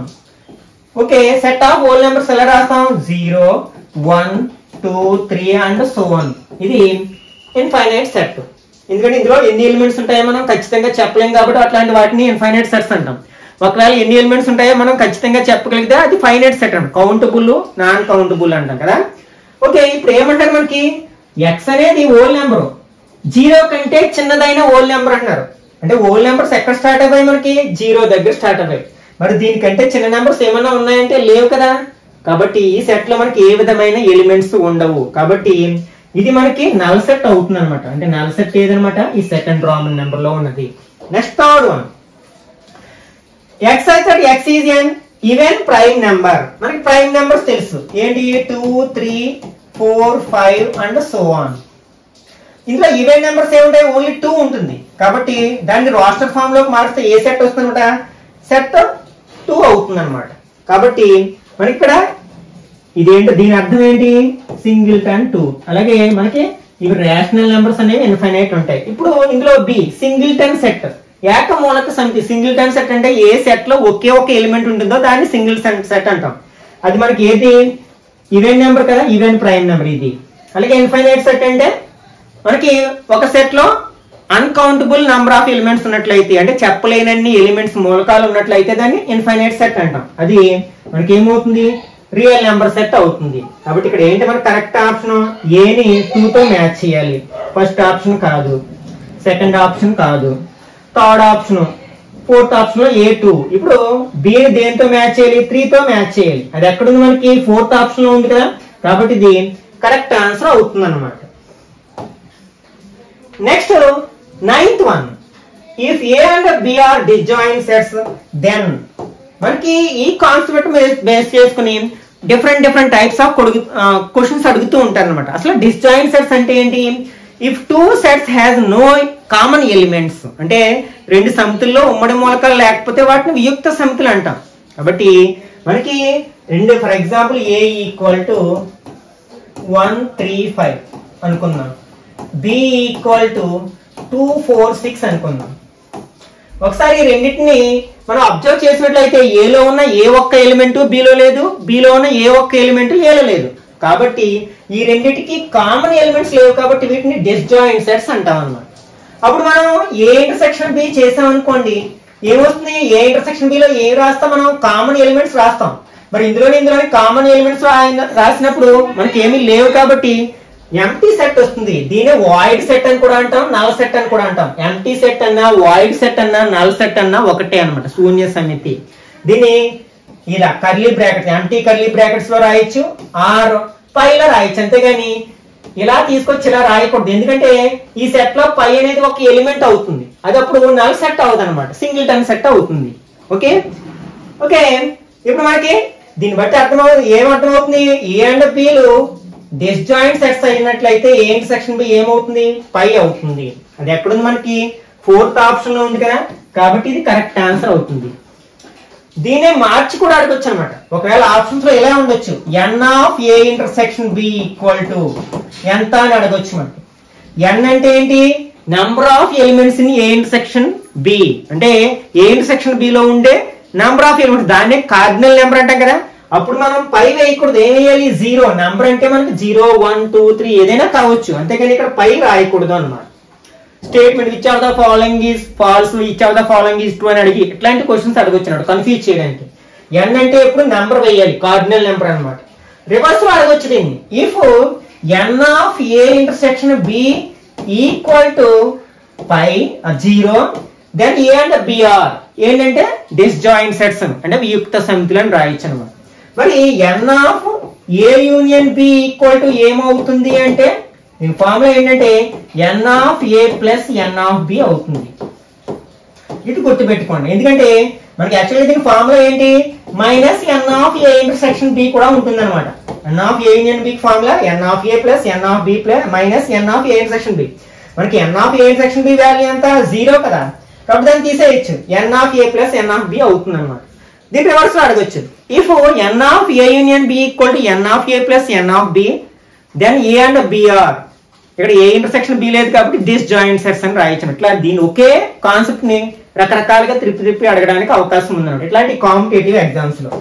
okay set of whole numbers ఎలా రాస్తాం zero one two three and so on ఇది ఇన్ఫైనైట్ సెట్ ఎందుకంటే ఇందులో ఎన్ని ఎలిమెంట్స్ ఉంటాయో మనం ఖచ్చితంగా చెప్పలేం కాబట్టి అట్లాంటి వాటిని ఇన్ఫైనైట్ సెట్స్ అంటాం ఒకవేళ ఎన్ని ఎలిమెంట్స్ ఉంటాయో మనం ఖచ్చితంగా చెప్పగలిగితే అది ఫైనైట్ సెట్ అంటాం కౌంటబుల్ నాన్ కౌంటబుల్ అంటాం కదా ఓకే ఇప్పుడు ఏమంటారు మనకి ఎక్స్ అనేది ఓల్ నెంబర్ జీరో కంటే చిన్నదైన ఓల్ నెంబర్ అంటున్నారు అంటే ఓల్ నెంబర్స్ ఎక్కడ స్టార్ట్ అవ్వాయి మనకి జీరో దగ్గర స్టార్ట్ అవ్వాయి మరి దీనికంటే చిన్న నెంబర్స్ ఏమైనా ఉన్నాయంటే లేవు కదా కాబట్టి ఈ సెట్ లో మనకి ఏ విధమైన ఎలిమెంట్స్ ఉండవు కాబట్టి ఇది మనకి నల్ సెట్ అవుతుంది అనమాట అంటే నల్ సెట్ ఏదనమాట ఈ సెకండ్ రామన్ నెంబర్ లో ఉన్నది నెక్స్ట్ థర్డ్ వన్ ఎక్స్ అయితే X is an even prime number మనకి ప్రైమ్ నెంబర్స్ తెలుసు ఏంటి two three four five and so on ఇందులో ఈవెన్ నెంబర్స్ ఏముంటాయి ఓన్లీ టూ ఉంటుంది కాబట్టి దాన్ని రాస్టర్ ఫామ్ లోకి మారిస్తే ఏ సెట్ వస్తుందన్నమాట సెట్ టూ అవుతుంది అనమాట కాబట్టి మనకి ఇక్కడ ఇదేంటి దీని అర్థం ఏంటి సింగిల్ టన్ టూ అలాగే మనకి ఇవి రేషనల్ నెంబర్స్ అనేవి ఇన్ఫైనైట్ ఉంటాయి ఇప్పుడు ఇందులో బి సింగిల్ టన్ సెట్ ఏకమూలక సమితి సింగిల్ టన్ సెట్ అంటే ఏ సెట్ లో ఒకే ఒక ఎలిమెంట్ ఉంటుందో దాన్ని సింగిల్ సెట్ అంటాం అది మనకి ఏది ఈవెన్ నెంబర్ కదా ఈవెన్ ప్రైమ్ నెంబర్ ఇది అలాగే ఇన్ఫైనైట్ సెట్ అంటే మనకి ఒక సెట్ లో అన్కౌంటబుల్ నంబర్ ఆఫ్ ఎలిమెంట్స్ ఉన్నట్లయితే అంటే చెప్పలేనన్ని ఎలిమెంట్స్ మూలకాలు ఉన్నట్లయితే దాన్ని ఇన్ఫైనైట్ సెట్ అంటాం అది మనకి ఏమవుతుంది రియల్ నెంబర్ సెట్ అవుతుంది కాబట్టి ఇక్కడ ఏంటి మనకి కరెక్ట్ ఆప్షన్ ఏని టూ తో మ్యాచ్ చేయాలి ఫస్ట్ ఆప్షన్ కాదు సెకండ్ ఆప్షన్ కాదు థర్డ్ ఆప్షన్ ఫోర్త్ ఆప్షన్ లో ఏ టూ ఇప్పుడు బి దేంతో మ్యాచ్ చేయాలి త్రీ తో మ్యాచ్ చేయాలి అది ఎక్కడుంది మనకి ఫోర్త్ ఆప్షన్ లో ఉంది కదా కాబట్టి ఇది కరెక్ట్ ఆన్సర్ అవుతుంది అనమాట next ninth one if A and B are disjoint sets then మనకి ఈ కాన్సెప్ట్ బేస్ చేసుకుని different different types of questions అడుగుతూ ఉంటారు అనమాట అసలు డిస్జాయిన్ సెట్స్ అంటే ఏంటి if two sets has no common elements అంటే రెండు సమితుల్లో ఉమ్మడి మూలకాలు లేకపోతే వాటిని వియుక్త సమితులు అంటాం కాబట్టి మనకి రెండు for example A equal to one three five అనుకుందాం B equal to two four six అనుకుందాం ఒకసారి ఈ రెండింటిని మనం అబ్జర్వ్ చేసినట్లయితే ఏలో ఉన్న ఏ ఒక్క ఎలిమెంట్ బిలో లేదు బిలో ఉన్న ఏ ఒక్క ఎలిమెంట్ ఏలో లేదు కాబట్టి ఈ రెండింటికి కామన్ ఎలిమెంట్స్ లేవు కాబట్టి వీటిని డిస్జాయింట్ సెట్స్ అంటాం అన్నమాట అప్పుడు మనం ఏ ఇంటర్సెక్షన్ బి చేసాం అనుకోండి ఏమొస్తుంది ఏ ఇంటర్సెక్షన్ బిలో ఏ రాస్తాం మనం కామన్ ఎలిమెంట్స్ రాస్తాం మరి ఇందులోని ఇందులోని కామన్ ఎలిమెంట్స్ రాసినప్పుడు మనకి ఏమీ లేవు కాబట్టి ఎంటీ సెట్ వస్తుంది దీనే వాయిడ్ సెట్ అని కూడా అంటాం నల్ సెట్ అని కూడా అంటాం ఎంటీ సెట్ అన్నా వాయిడ్ సెట్ అన్నా నల్ సెట్ అన్నా ఒకటే అన్నమాట శూన్య సమితి దీన్ని ఇలా curly brackets empty curly brackets లో రాయొచ్చు ఆర్ పైలో రాయొచ్చు అంతేగాని ఇలా తీసుకొచ్చి ఇలా రాయకూడదు ఎందుకంటే ఈ సెట్ లో పై అనేది ఒక ఎలిమెంట్ అవుతుంది అది అప్పుడు నల్ సెట్ అవుతుంది అనమాట సింగిల్ టన్ సెట్ అవుతుంది ఓకే ఓకే ఇప్పుడు మనకి దీన్ని బట్టి అర్థమవుతుంది ఏం అర్థమవుతుంది ఏ అండ్ బిలు డిస్జాయింట్ సెట్స్ అయినట్లయితే ఏంటి సెక్షన్ బి ఏమవుతుంది పై అవుతుంది అది ఎక్కడుంది మనకి ఫోర్త్ ఆప్షన్ లో ఉంది కదా కాబట్టి ఇది కరెక్ట్ ఆన్సర్ అవుతుంది దీనే మార్చి కూడా అడగొచ్చు అనమాట ఒకవేళ ఆప్షన్స్ లో ఇలా ఉండొచ్చు N of A intersection B equal to ఎంత అని అడగొచ్చు మనకి ఎన్ అంటే ఏంటి number of elements in A intersection B అంటే ఏ ఇంటర్సెక్షన్ బి లో ఉండే నంబర్ ఆఫ్ ఎలిమెంట్స్ దాన్నే కార్డినల్ నెంబర్ అంటాం కదా అప్పుడు మనం పై వేయకూడదు ఏం వేయాలి జీరో నంబర్ అంటే మనకి జీరో వన్ టూ త్రీ ఏదైనా కావచ్చు అంతేకాని ఇక్కడ పై రాయకూడదు అన్నమాట statement which of the following is false which of the following is true అని అడిగి ఇట్లాంటి క్వశ్చన్స్ అడగొచ్చినాడు కన్ఫ్యూజ్ చేయడానికి ఎన్ అంటే ఎప్పుడు నెంబర్ వేయాలి కార్డినల్ నెంబర్ అన్నమాట రివర్స్ లో అడగొచ్చు దీన్ని if N of A intersection B equal to phi zero then A and B are ఏంటంటే డిస్జాయింట్ సెట్స్ అంటే వియుక్త సమితులు అని రాయొచ్చు అనమాట మరి N of A union B equal to ఏమవుతుంది అంటే దీని ఫార్ములా ఏంటంటే N of A plus N of B అవుతుంది ఇది గుర్తుపెట్టుకోండి ఎందుకంటే మనకి యాక్చువల్గా దీని ఫార్ములా ఏంటి minus N of A intersection B కూడా ఉంటుంది అనమాట N of A union B formula N of A plus N of B plus minus N of A intersection B మనకి N of A intersection B value ఎంత zero కదా కాబట్టి దాన్ని తీసేయచ్చు N of A plus N of B అవుతుంది అనమాట దీని reverse లో అడగొచ్చు if N of A union B equal to N of A plus N of B then A and B are ఇక్కడ ఏ ఇంటర్సెక్షన్ బి లేదు కాబట్టి డిస్ జాయింట్ సెట్స్ అని రాయించను ఇట్లా దీని ఒకే కాన్సెప్ట్ ని రకరకాలుగా త్రిప్పి త్రిప్పి అడగడానికి అవకాశం ఉందన్నమాట ఇట్లాంటి కాంపిటేటివ్ ఎగ్జామ్స్ లో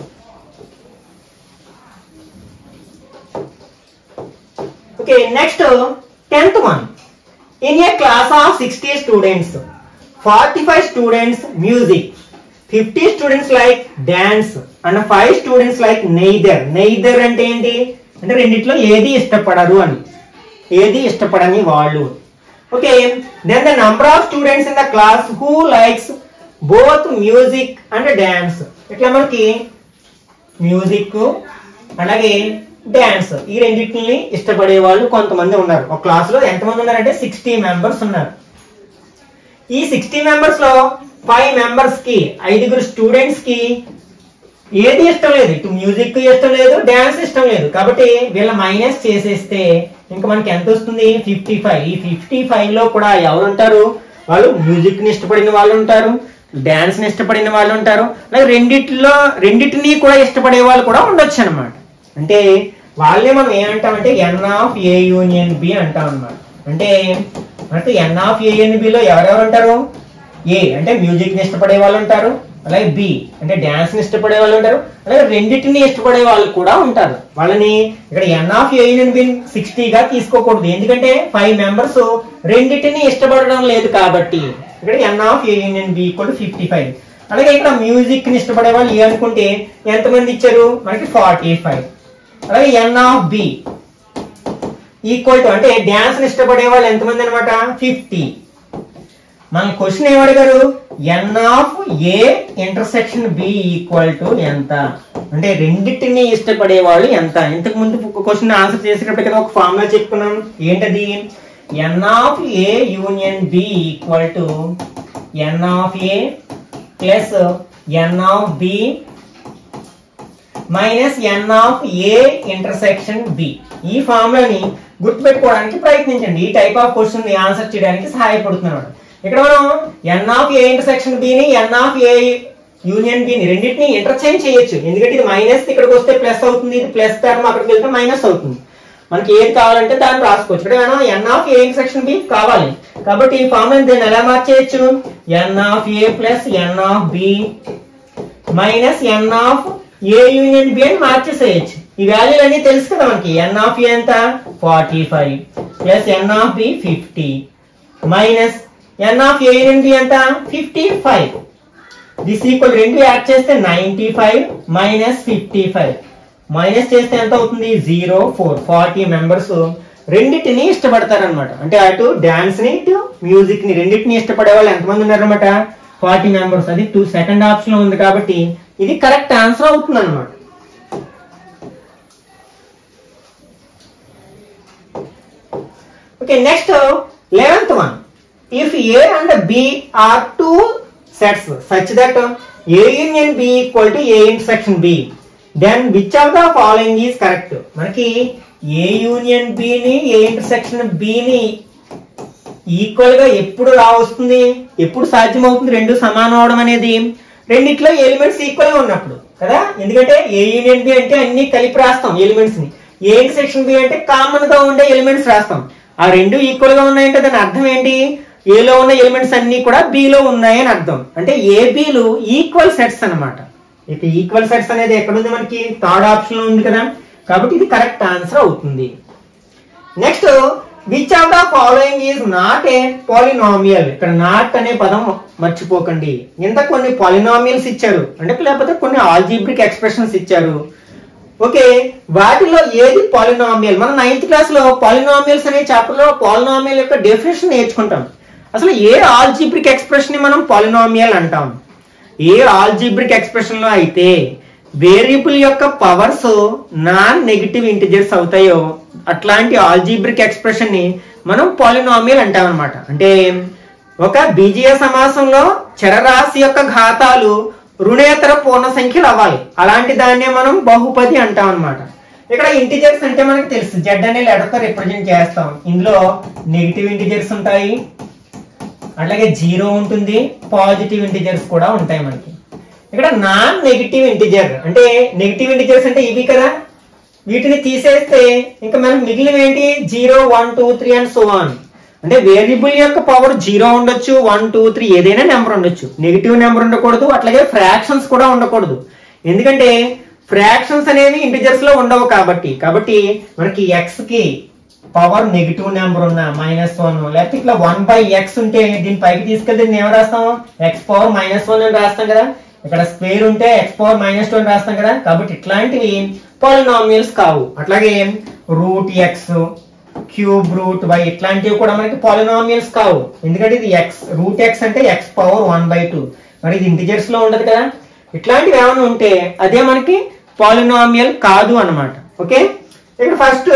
okay next tenth one in a class of sixty students forty five students music fifty students like dance and five students like neither neither అంటే ఏంటి అంటే రెండిట్లో ఏది ఇష్టపడరు అని ఏది ఇష్టపడని వాళ్ళు okay then the number of students in the class who likes both music and dance ఇట్లా మనకి మ్యూజిక్ అలాగే డాన్స్ ఈ రెండింటిని ఇష్టపడే వాళ్ళు కొంతమంది ఉన్నారు ఒక క్లాస్ లో ఎంతమంది ఉన్నారంటే సిక్స్టీ మెంబర్స్ ఉన్నారు ఈ సిక్స్టీ మెంబర్స్ లో ఫైవ్ మెంబర్స్ కి ఐదుగురు స్టూడెంట్స్ కి ఏది ఇష్టం లేదు ఇటు మ్యూజిక్ ఇష్టం లేదు డాన్స్ ఇష్టం లేదు కాబట్టి వీళ్ళ మైనస్ చేసేస్తే ఇంకా మనకి ఎంత వస్తుంది ఫిఫ్టీ ఫైవ్ ఈ ఫిఫ్టీ ఫైవ్ లో కూడా ఎవరు ఉంటారు వాళ్ళు మ్యూజిక్ ని ఇష్టపడిన వాళ్ళు ఉంటారు డాన్స్ ని ఇష్టపడిన వాళ్ళు ఉంటారు అలాగే రెండిట్లో రెండిటిని కూడా ఇష్టపడే వాళ్ళు కూడా ఉండొచ్చు అనమాట అంటే వాళ్ళే మనం ఏమంటామంటే N of A union B అంటాం అనమాట అంటే అంటే ఎన్ ఆఫ్ ఏ యూనియన్ బిలో ఎవరెవరు ఉంటారు ఏ అంటే మ్యూజిక్ ని ఇష్టపడే వాళ్ళు ఉంటారు అలాగే బి అంటే డాన్స్ ని ఇష్టపడే వాళ్ళు ఉంటారు అలాగే రెండింటిని ఇష్టపడే వాళ్ళు కూడా ఉంటారు వాళ్ళని ఇక్కడ ఎన్ ఆఫ్ ఏ యూనియన్ బిన్ సిక్స్టీగా తీసుకోకూడదు ఎందుకంటే ఫైవ్ మెంబర్స్ రెండింటిని ఇష్టపడడం లేదు కాబట్టి ఇక్కడ N of A union B equal fifty five అలాగే ఇక్కడ మ్యూజిక్ ని ఇష్టపడే వాళ్ళు ఏ అనుకుంటే ఎంతమంది ఇచ్చారు మనకి ఫార్టీ ఫైవ్ అలాగే N of B equal to అంటే డాన్స్ ని ఇష్టపడే వాళ్ళు ఎంతమంది అనమాట ఫిఫ్టీ మన క్వశ్చన్ ఏమడిగారు N of A intersection B equal to ఎంత అంటే రెండింటిని ఇష్టపడే వాళ్ళు ఎంత ఇంతకు ముందు క్వశ్చన్ ఆన్సర్ చేసేటప్పుడు కదా ఒక ఫార్ములా చెప్పుకున్నాం ఏంటది N of A union B equal to N of A plus N of B minus N of A intersection B ఈ ఫార్ములాని గుర్తుపెట్టుకోవడానికి ప్రయత్నించండి ఈ టైప్ ఆఫ్ క్వశ్చన్ ని ఆన్సర్ చేయడానికి సహాయపడుతున్నాడు ఇక్కడ మనం ఎన్ ఆఫ్ ఏ ఇంటర్సెక్షన్ బిని ఎన్ ఆఫ్ ఏ యూనియన్ బిని రెండింటిని ఇంటర్చేంజ్ చేయొచ్చు ఎందుకంటే ఇది మైనస్ ఇక్కడికి వస్తే ప్లస్ అవుతుంది ఇది ప్లస్ టర్మ్ అక్కడికి వెళ్తే మైనస్ అవుతుంది మనకి ఏది కావాలంటే దాన్ని రాసుకోవచ్చు ఇక్కడ మనం N of A intersection B కావాలి కాబట్టి ఈ ఫార్ములా దీన్ని ఎలా మార్చేయచ్చు N of A plus N of B minus N of A union B అని మార్చేసేయచ్చు ఈ వాల్యూలు అన్ని తెలుసు కదా మనకి ఎన్ ఆఫ్ ఏ ఎంత forty five plus N of B fifty minus N of A union B ఎంత ఫిఫ్టీ ఫైవ్ దిస్ ఈక్వల్ రెండు యాడ్ చేస్తే ninety five minus fifty five minus చేస్తే ఎంత అవుతుంది జీరో ఫోర్ ఫార్టీ మెంబర్స్ రెండింటిని ఇష్టపడతారనమాట అంటే అటు డాన్స్ ని ఇటు మ్యూజిక్ ని రెండింటిని ఇష్టపడే వాళ్ళు ఎంతమంది ఉన్నారనమాట ఫార్టీ మెంబర్స్ అది టూ సెకండ్ ఆప్షన్ లో ఉంది కాబట్టి ఇది కరెక్ట్ ఆన్సర్ అవుతుంది అనమాట okay next eleventh one if A and B are two sets such that A union B equal to A intersection B then which of the following is correct మనకి A union బిని A intersection బిని equal గా ఎప్పుడు రా వస్తుంది ఎప్పుడు సాధ్యమవుతుంది రెండు సమానం అవడం అనేది రెండిట్లో ఎలిమెంట్స్ ఈక్వల్ గా ఉన్నప్పుడు కదా ఎందుకంటే ఏ యూనియన్ బి అంటే అన్ని కలిపి రాస్తాం ఎలిమెంట్స్ ని ఏ ఇంటర్సెక్షన్ బి అంటే కామన్ గా ఉండే ఎలిమెంట్స్ రాస్తాం ఆ రెండు ఈక్వల్ గా ఉన్నాయంటే దాని అర్థం ఏంటి ఏలో ఉన్న ఎలిమెంట్స్ అన్ని కూడా B లో ఉన్నాయని అర్థం అంటే ఏ బిలు ఈక్వల్ సెట్స్ అన్నమాట ఇక ఈక్వల్ సెట్స్ అనేది ఎక్కడుంది మనకి థర్డ్ ఆప్షన్ లో ఉంది కదా కాబట్టి ఇది కరెక్ట్ ఆన్సర్ అవుతుంది next which of the following is not a polynomial ఇక్కడ నాట్ అనే పదం మర్చిపోకండి ఇంత కొన్ని పాలినామియల్స్ ఇచ్చారు అంటే లేకపోతే కొన్ని ఆల్జీబ్రిక్ ఎక్స్ప్రెషన్స్ ఇచ్చారు ఓకే వాటిలో ఏది పాలినామియల్ మనం నైన్త్ క్లాస్ లో పాలినామియల్స్ అనే చాప్టర్ లో పాలినామియల్ యొక్క డెఫినేషన్ నేర్చుకుంటాం అసలు ఏ ఆల్జీబ్రిక్ ఎక్స్ప్రెషన్ ని మనం పాలినామియల్ అంటాం ఏ ఆల్జీబ్రిక్ ఎక్స్ప్రెషన్ లో అయితే వేరియబుల్ యొక్క పవర్స్ నాన్ నెగిటివ్ ఇంటిజర్స్ అవుతాయో అట్లాంటి ఆల్జీబ్రిక్ ఎక్స్ప్రెషన్ ని మనం పాలినామియల్ అంటాం అనమాట అంటే ఒక బీజీయ సమాసంలో చరరాశి యొక్క ఘాతాలు రుణేతర పూర్ణ సంఖ్యలు అవ్వాలి అలాంటి దాన్నే మనం బహుపది అంటాం అనమాట ఇక్కడ ఇంటిజర్స్ అంటే మనకు తెలుసు జెడ్ అనే లెటర్తో రిప్రజెంట్ చేస్తాం ఇందులో నెగిటివ్ ఇంటిజర్స్ ఉంటాయి అట్లాగే జీరో ఉంటుంది పాజిటివ్ ఇంటిజర్స్ కూడా ఉంటాయి మనకి ఇక్కడ నాన్ నెగిటివ్ ఇంటిజర్ అంటే నెగిటివ్ ఇంటిజర్స్ అంటే ఇవి కదా వీటిని తీసేస్తే ఇంకా మనకు మిగిలిన ఏంటి zero one two three and so on అంటే వేరియబుల్ యొక్క పవర్ జీరో ఉండొచ్చు వన్ టూ త్రీ ఏదైనా నెంబర్ ఉండొచ్చు నెగిటివ్ నెంబర్ ఉండకూడదు అట్లాగే ఫ్రాక్షన్స్ కూడా ఉండకూడదు ఎందుకంటే ఫ్రాక్షన్స్ అనేవి ఇంటిజర్స్ లో ఉండవు కాబట్టి కాబట్టి మనకి ఎక్స్ కి పవర్ నెగిటివ్ నెంబర్ ఉన్న మైనస్ వన్ లేకపోతే ఇట్లా వన్ బై ఎక్స్ ఉంటే దీని పైకి తీసుకెళ్తే దీన్ని ఏం రాస్తాం ఎక్స్ పవర్ మైనస్ వన్ అని రాస్తాం కదా ఇక్కడ స్క్వేర్ ఉంటే ఎక్స్ పవర్ మైనస్ టూ అని రాస్తాం కదా కాబట్టి ఇట్లాంటివి పాలినామియల్స్ కావు అట్లాగే root X cube root Y ఇట్లాంటివి కూడా మనకి పాలినామియల్స్ కావు ఎందుకంటే ఇది ఎక్స్ రూట్ ఎక్స్ అంటే X power one by two మరి ఇది ఇంటిజర్స్ లో ఉండదు కదా ఇట్లాంటివి ఏమైనా ఉంటే అదే మనకి పాలినామియల్ కాదు అన్నమాట ఓకే ఇక్కడ ఫస్ట్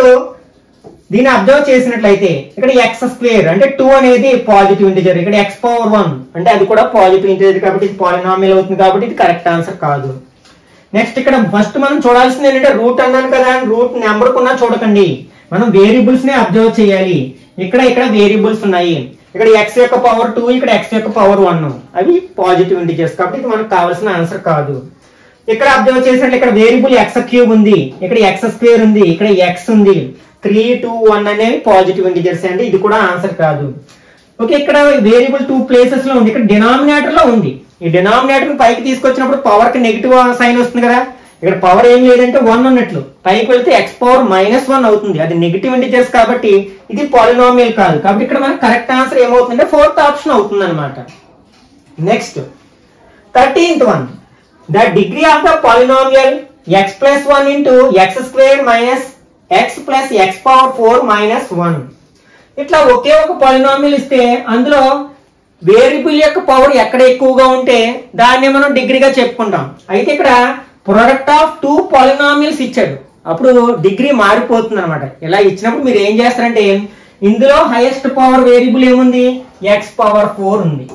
దీన్ని అబ్జర్వ్ చేసినట్లయితే ఇక్కడ ఎక్స్ స్క్వేర్ అంటే టూ అనేది పాజిటివ్ ఇంటిజర్ ఇక్కడ ఎక్స్ పవర్ వన్ అంటే అది కూడా పాజిటివ్ ఇంటిజర్ కాబట్టి ఇది పాలినామియల్ అవుతుంది కాబట్టి ఇది కరెక్ట్ ఆన్సర్ కాదు నెక్స్ట్ ఇక్కడ ఫస్ట్ మనం చూడాల్సింది ఏంటంటే రూట్ అన్నాను కదా రూట్ నెంబర్ కున్నా చూడకండి మనం వేరియబుల్స్ ని అబ్జర్వ్ చేయాలి ఇక్కడ ఇక్కడ వేరియబుల్స్ ఉన్నాయి ఇక్కడ ఎక్స్ యొక్క పవర్ టూ ఇక్కడ ఎక్స్ యొక్క పవర్ వన్ అవి పాజిటివ్ ఇంటిజర్స్ కాబట్టి ఇది మనకు కావాల్సిన ఆన్సర్ కాదు ఇక్కడ అబ్జర్వ్ చేసినట్లు ఇక్కడ వేరియబుల్ ఎక్స్ క్యూబ్ ఉంది ఇక్కడ ఎక్స్ స్క్వేర్ ఉంది ఇక్కడ ఎక్స్ ఉంది త్రీ టూ వన్ అనేవి పాజిటివ్ ఇంటిజర్స్ అండి ఇది కూడా ఆన్సర్ కాదు ఓకే ఇక్కడ వేరియబుల్ టూ ప్లేసెస్ లో ఉంది ఇక్కడ డినామినేటర్ లో ఉంది ఈ డినామినేటర్ పైకి తీసుకొచ్చినప్పుడు పవర్ కి నెగిటివ్ సైన్ వస్తుంది కదా ఇక్కడ పవర్ ఏం లేదంటే వన్ ఉన్నట్లు పైకి వెళ్తే ఎక్స్ పవర్ మైనస్ వన్ అవుతుంది అది నెగిటివ్ ఇంటిజర్స్ కాబట్టి ఇది పాలినామియల్ కాదు కాబట్టి ఇక్కడ మనకు కరెక్ట్ ఆన్సర్ ఏమవుతుందంటే ఫోర్త్ ఆప్షన్ అవుతుంది అనమాట next thirteenth one the degree of the polynomial X plus one into X square minus X plus X power four minus one ఇట్లా ఒకే ఒక పాలినామియల్ ఇస్తే అందులో వేరియబుల్ యొక్క పవర్ ఎక్కడ ఎక్కువగా ఉంటే దాన్ని మనం డిగ్రీగా చెప్పుకుంటాం అయితే ఇక్కడ ప్రొడక్ట్ ఆఫ్ టూ పాలినామియల్స్ ఇచ్చాడు అప్పుడు డిగ్రీ మారిపోతుంది అనమాట ఇలా ఇచ్చినప్పుడు మీరు ఏం చేస్తారంటే ఇందులో హైయెస్ట్ పవర్ వేరియబుల్ ఏముంది ఎక్స్ పవర్ ఫోర్ ఉంది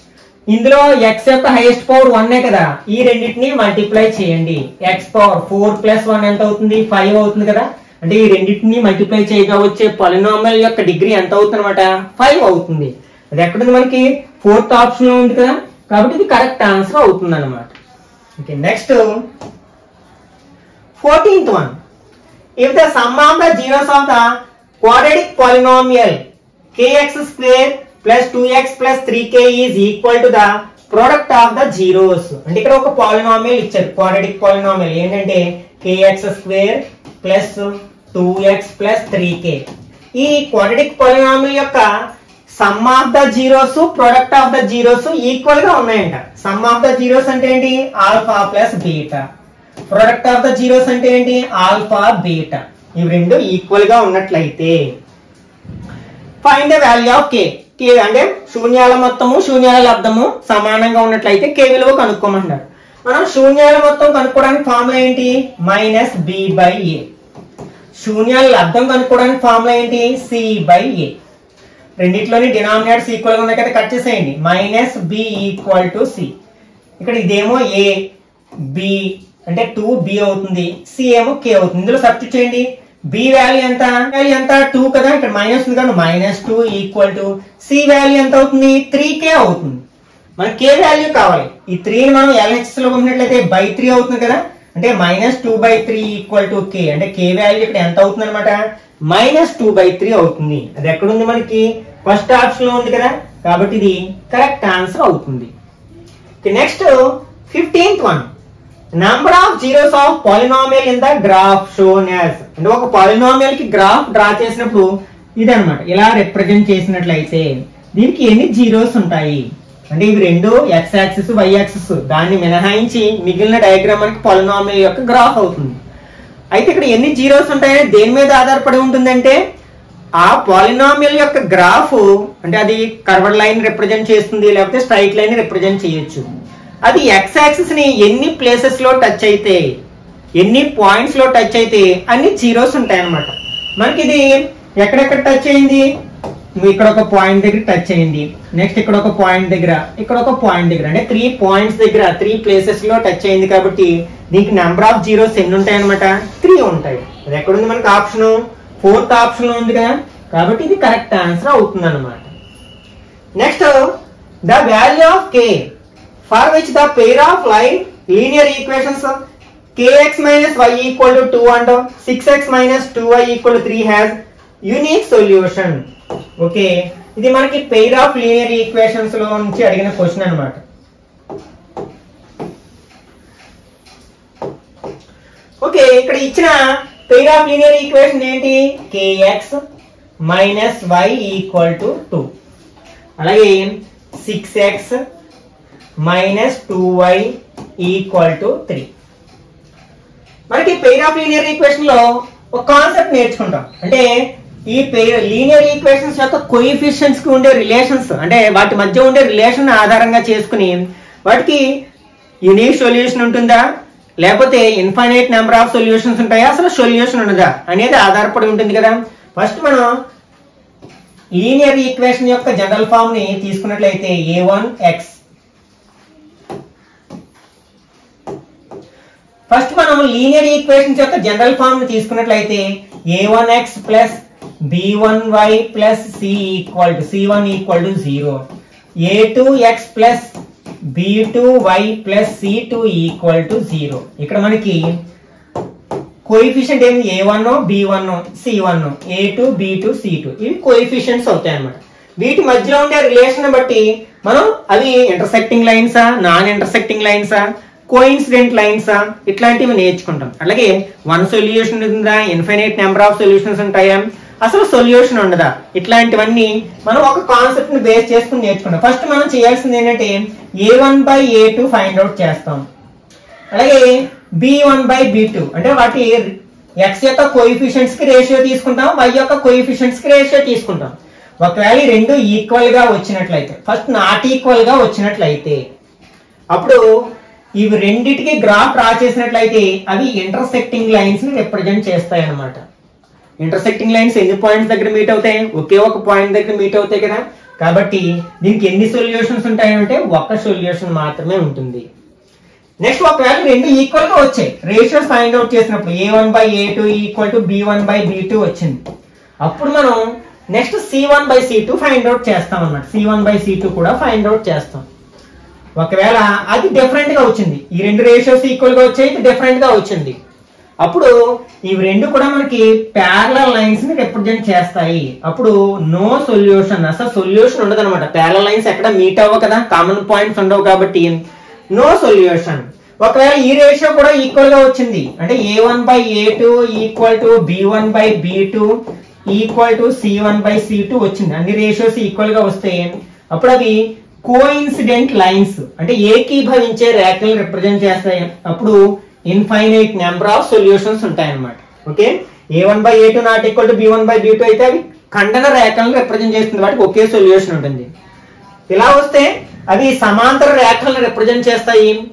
ఇందులో ఎక్స్ యొక్క హైయెస్ట్ పవర్ వన్ కదా ఈ రెండింటిని మల్టిప్లై చేయండి X power four plus one ఎంత అవుతుంది ఫైవ్ అవుతుంది కదా అంటే ఈ రెండింటిని మల్టిప్లై చేయగా వచ్చే పొలినామియల్ యొక్క డిగ్రీ ఎంత అవుతుంది అనమాట ఫైవ్ అవుతుంది అది ఎక్కడుంది మనకి ఫోర్త్ ఆప్షన్ లో ఉంది కదా కాబట్టి ఇది కరెక్ట్ ఆన్సర్ అవుతుంది అనమాట okay next fourteenth one if the sum of the zeros of the quadratic polynomial kx square plus 2x plus 3k is equal to the product of the zeros అంటే ఇక్కడ ఒక పాలినామియల్ ఇచ్చారు quadratic polynomial ఏంటంటే kx square plus two X plus three K ఈ quadratic polynomial యొక్క sum of the zeros product of the zeros equal గా ఉన్నాయంట sum of the zeros అంటే ఏంటి alpha plus beta product of the zeros అంటే ఏంటి alpha beta ఇవి రెండు ఈక్వల్ గా ఉన్నట్లయితే find the value of K K అంటే శూన్యాల మొత్తము శూన్యాల లబ్ధము సమానంగా ఉన్నట్లయితే కే విలువ కనుక్కోమంటున్నారు మనం శూన్యాలు మొత్తం కనుక్కోవడానికి ఫార్ములా ఏంటి మైనస్ బి బై ఏ శూన్యాల అర్థం కనుక్కోవడానికి ఫార్ములా ఏంటి సి బై ఏ రెండిట్లోని డినామినేటర్స్ ఈక్వల్ గా ఉన్నాయి కదా కట్ చేసేయండి minus B equal to C ఇక్కడ ఇదేమో ఏ బి అంటే టూ బి అవుతుంది సి ఏమో కే అవుతుంది ఇందులో సబ్స్టిట్యూట్ చేయండి బి వాల్యూ ఎంత వాల్యూ ఎంత టూ కదా ఇక్కడ మైనస్ ఉంది కదా minus two equal to C value ఎంత అవుతుంది త్రీ కే అవుతుంది మనకి కే వాల్యూ కావాలి ఈ త్రీని మనం ఎల్హెచ్ఎస్ లో పంపినట్లయితే బై త్రీ అవుతుంది కదా అంటే minus two by three equal to K అంటే కే వాల్యూ ఇక్కడ ఎంత అవుతుంది అనమాట మైనస్ టూ బై త్రీ అవుతుంది అది ఎక్కడుంది మనకి ఫస్ట్ ఆప్షన్ లో ఉంది కదా కాబట్టి ఇది కరెక్ట్ ఆన్సర్ అవుతుంది next fifteenth one number of zeros of polynomial in the graph shown as అంటే ఒక పాలినామియల్ కి గ్రాఫ్ డ్రా చేసినప్పుడు ఇదన్నమాట ఇలా రిప్రజెంట్ చేసినట్లయితే దీనికి ఎన్ని జీరోస్ ఉంటాయి అంటే ఇవి రెండు ఎక్స్ యాక్సిస్ వై యాక్సిస్ దాన్ని మినహాయించి మిగిలిన డయాగ్రామ్ మనకి పాలినామియల్ యొక్క గ్రాఫ్ అవుతుంది అయితే ఇక్కడ ఎన్ని జీరోస్ ఉంటాయని దేని మీద ఆధారపడి ఉంటుందంటే ఆ పాలినామియల్ యొక్క గ్రాఫ్ అంటే అది కర్వర్డ్ లైన్ రిప్రజెంట్ చేస్తుంది లేకపోతే స్ట్రైట్ లైన్ రిప్రజెంట్ చేయొచ్చు అది ఎక్స్ యాక్సిస్ ని ఎన్ని ప్లేసెస్ లో టచ్ అయితే ఎన్ని పాయింట్స్ లో టచ్ అయితే అన్ని జీరోస్ ఉంటాయి అన్నమాట మనకి ఇది ఎక్కడెక్కడ టచ్ అయింది నువ్వు ఇక్కడ ఒక పాయింట్ దగ్గర టచ్ అయింది నెక్స్ట్ ఇక్కడ ఒక పాయింట్ దగ్గర ఇక్కడ ఒక పాయింట్ దగ్గర అంటే త్రీ పాయింట్స్ దగ్గర త్రీ ప్లేసెస్ లో టచ్ అయింది కాబట్టి దీనికి నెంబర్ ఆఫ్ జీరోస్ ఎన్ని ఉంటాయి అనమాట త్రీ ఉంటాయి అది ఎక్కడుంది మనకి ఆప్షన్ ఫోర్త్ ఆప్షన్ లో ఉంది కదా కాబట్టి ఇది కరెక్ట్ ఆన్సర్ అవుతుంది అనమాట next the value of K for which the pair of line linear equations kx minus y equal to 2 and 6x minus 2y equal to 3 has unique solution okay ఇది మనకి pair of linear equations లో నుంచి అడిగిన question అన్నమాట okay ఇక్కడ ఇచ్చిన pair of linear equation ఏంటి kx minus why equal to two అలాగే six X minus two Y equal to three మనకి పెయిర్ ఆఫ్ లీనియర్ ఈక్వేషన్ లో ఒక కాన్సెప్ట్ నేర్చుకుంటాం అంటే ఈ పెయిర్ లీనియర్ ఈక్వేషన్స్ యొక్క కోయిఫిషియన్స్ కి ఉండే రిలేషన్స్ అంటే వాటి మధ్య ఉండే రిలేషన్ ఆధారంగా చేసుకుని వాటికి యునిక్ సొల్యూషన్ ఉంటుందా లేకపోతే ఇన్ఫైనైట్ నెంబర్ ఆఫ్ సొల్యూషన్స్ ఉంటాయా అసలు సొల్యూషన్ ఉండదా అనేది ఆధారపడి ఉంటుంది కదా ఫస్ట్ మనం లీనియర్ ఈక్వేషన్ యొక్క జనరల్ ఫామ్ ని తీసుకున్నట్లయితే ఏ వన్ ఎక్స్ ఫస్ట్ మనం లీనియర్ ఈక్వేషన్స్ యొక్క జనరల్ ఫామ్ ని తీసుకున్నట్లయితే A one X plus B one Y plus C equal to C one equal to zero A two X plus B two Y plus C two equal to zero ఇక్కడ మనకి coefficient ఏంది A one B one C one A two B two C two ఇవి కోయిఫిషియంట్స్ అవుతాయి అన్నమాట వీటి మధ్యలో ఉండే relation బట్టి మనం అవి ఇంటర్సెక్టింగ్ లైన్సా నాన్ ఇంటర్సెక్టింగ్ లైన్సా కోయిన్సిడెంట్ లైన్సా ఇట్లాంటివి నేర్చుకుంటాం అలాగే వన్ సొల్యూషన్ ఉందా ఇన్ఫైనైట్ నెంబర్ ఆఫ్ సొల్యూషన్స్ ఉంటాయా అసలు సొల్యూషన్ ఉండదా ఇట్లాంటివన్నీ మనం ఒక కాన్సెప్ట్ ని బేస్ చేసుకుని నేర్చుకుంటాం ఫస్ట్ మనం చేయాల్సింది ఏంటంటే A one by A two find out చేస్తాం అలాగే B one by B two అంటే వాటి ఎక్స్ యొక్క కోయిఫిషియంట్స్ కి రేషియో తీసుకుంటాం వై యొక్క కోయిఫిషియంట్స్ కి రేషియో తీసుకుంటాం ఒకవేళ ఈ రెండు ఈక్వల్ గా వచ్చినట్లయితే ఫస్ట్ నాట్ ఈక్వల్ గా వచ్చినట్లయితే అప్పుడు ఇవి రెండిటికి గ్రాఫ్ డ్రా చేసినట్లయితే అవి ఇంటర్సెక్టింగ్ లైన్స్ ని రిప్రజెంట్ చేస్తాయి అన్నమాట ఇంటర్సెక్టింగ్ లైన్స్ ఎన్ని పాయింట్స్ దగ్గర మీట్ అవుతాయి ఒకే ఒక పాయింట్ దగ్గర మీట్ అవుతాయి కదా కాబట్టి దీనికి ఎన్ని సొల్యూషన్స్ ఉంటాయంటే ఒక సొల్యూషన్ మాత్రమే ఉంటుంది నెక్స్ట్ ఒకవేళ రెండు ఈక్వల్ గా వచ్చాయి రేషియోస్ ఫైండ్ అవుట్ చేసినప్పుడు A one by A two equal to B one by B two వచ్చింది అప్పుడు మనం next C one by C two find out చేస్తాం అన్నమాట C one by C two కూడా ఫైండ్ అవుట్ చేస్తాం ఒకవేళ అది డిఫరెంట్ గా వచ్చింది ఈ రెండు రేషియోస్ ఈక్వల్ గా వచ్చాయి ఇది డిఫరెంట్ గా వచ్చింది అప్పుడు ఇవి రెండు కూడా మనకి ప్యారలల్ లైన్స్ ని రిప్రజెంట్ చేస్తాయి అప్పుడు నో సొల్యూషన్ అసలు సొల్యూషన్ ఉండదు అనమాట ప్యారలల్ లైన్స్ ఎక్కడ మీట్ అవ్వవు కదా కామన్ పాయింట్స్ ఉండవు కాబట్టి నో సొల్యూషన్ ఒకవేళ ఈ రేషియో కూడా ఈక్వల్ గా వచ్చింది అంటే A one by A two equal to B one by B two equal to C one by C two వచ్చింది అన్ని రేషియోస్ ఈక్వల్ గా వస్తాయి అప్పుడు అవి కోఇన్సిడెంట్ లైన్స్ అంటే ఏకీభవించే రేఖలు రిప్రజెంట్ చేస్తాయి అప్పుడు ఇన్ఫైనైట్ నెంబర్ ఆఫ్ సొల్యూషన్స్ ఉంటాయి అన్నమాట okay A one by A two not equal to B one by B two అయితే అవి ఖండన రేఖలను రిప్రజెంట్ చేస్తుంది వాటికి ఒకే సొల్యూషన్ ఉంటుంది ఇలా వస్తే అవి సమాంతర రేఖలను రిప్రజెంట్ చేస్తాయి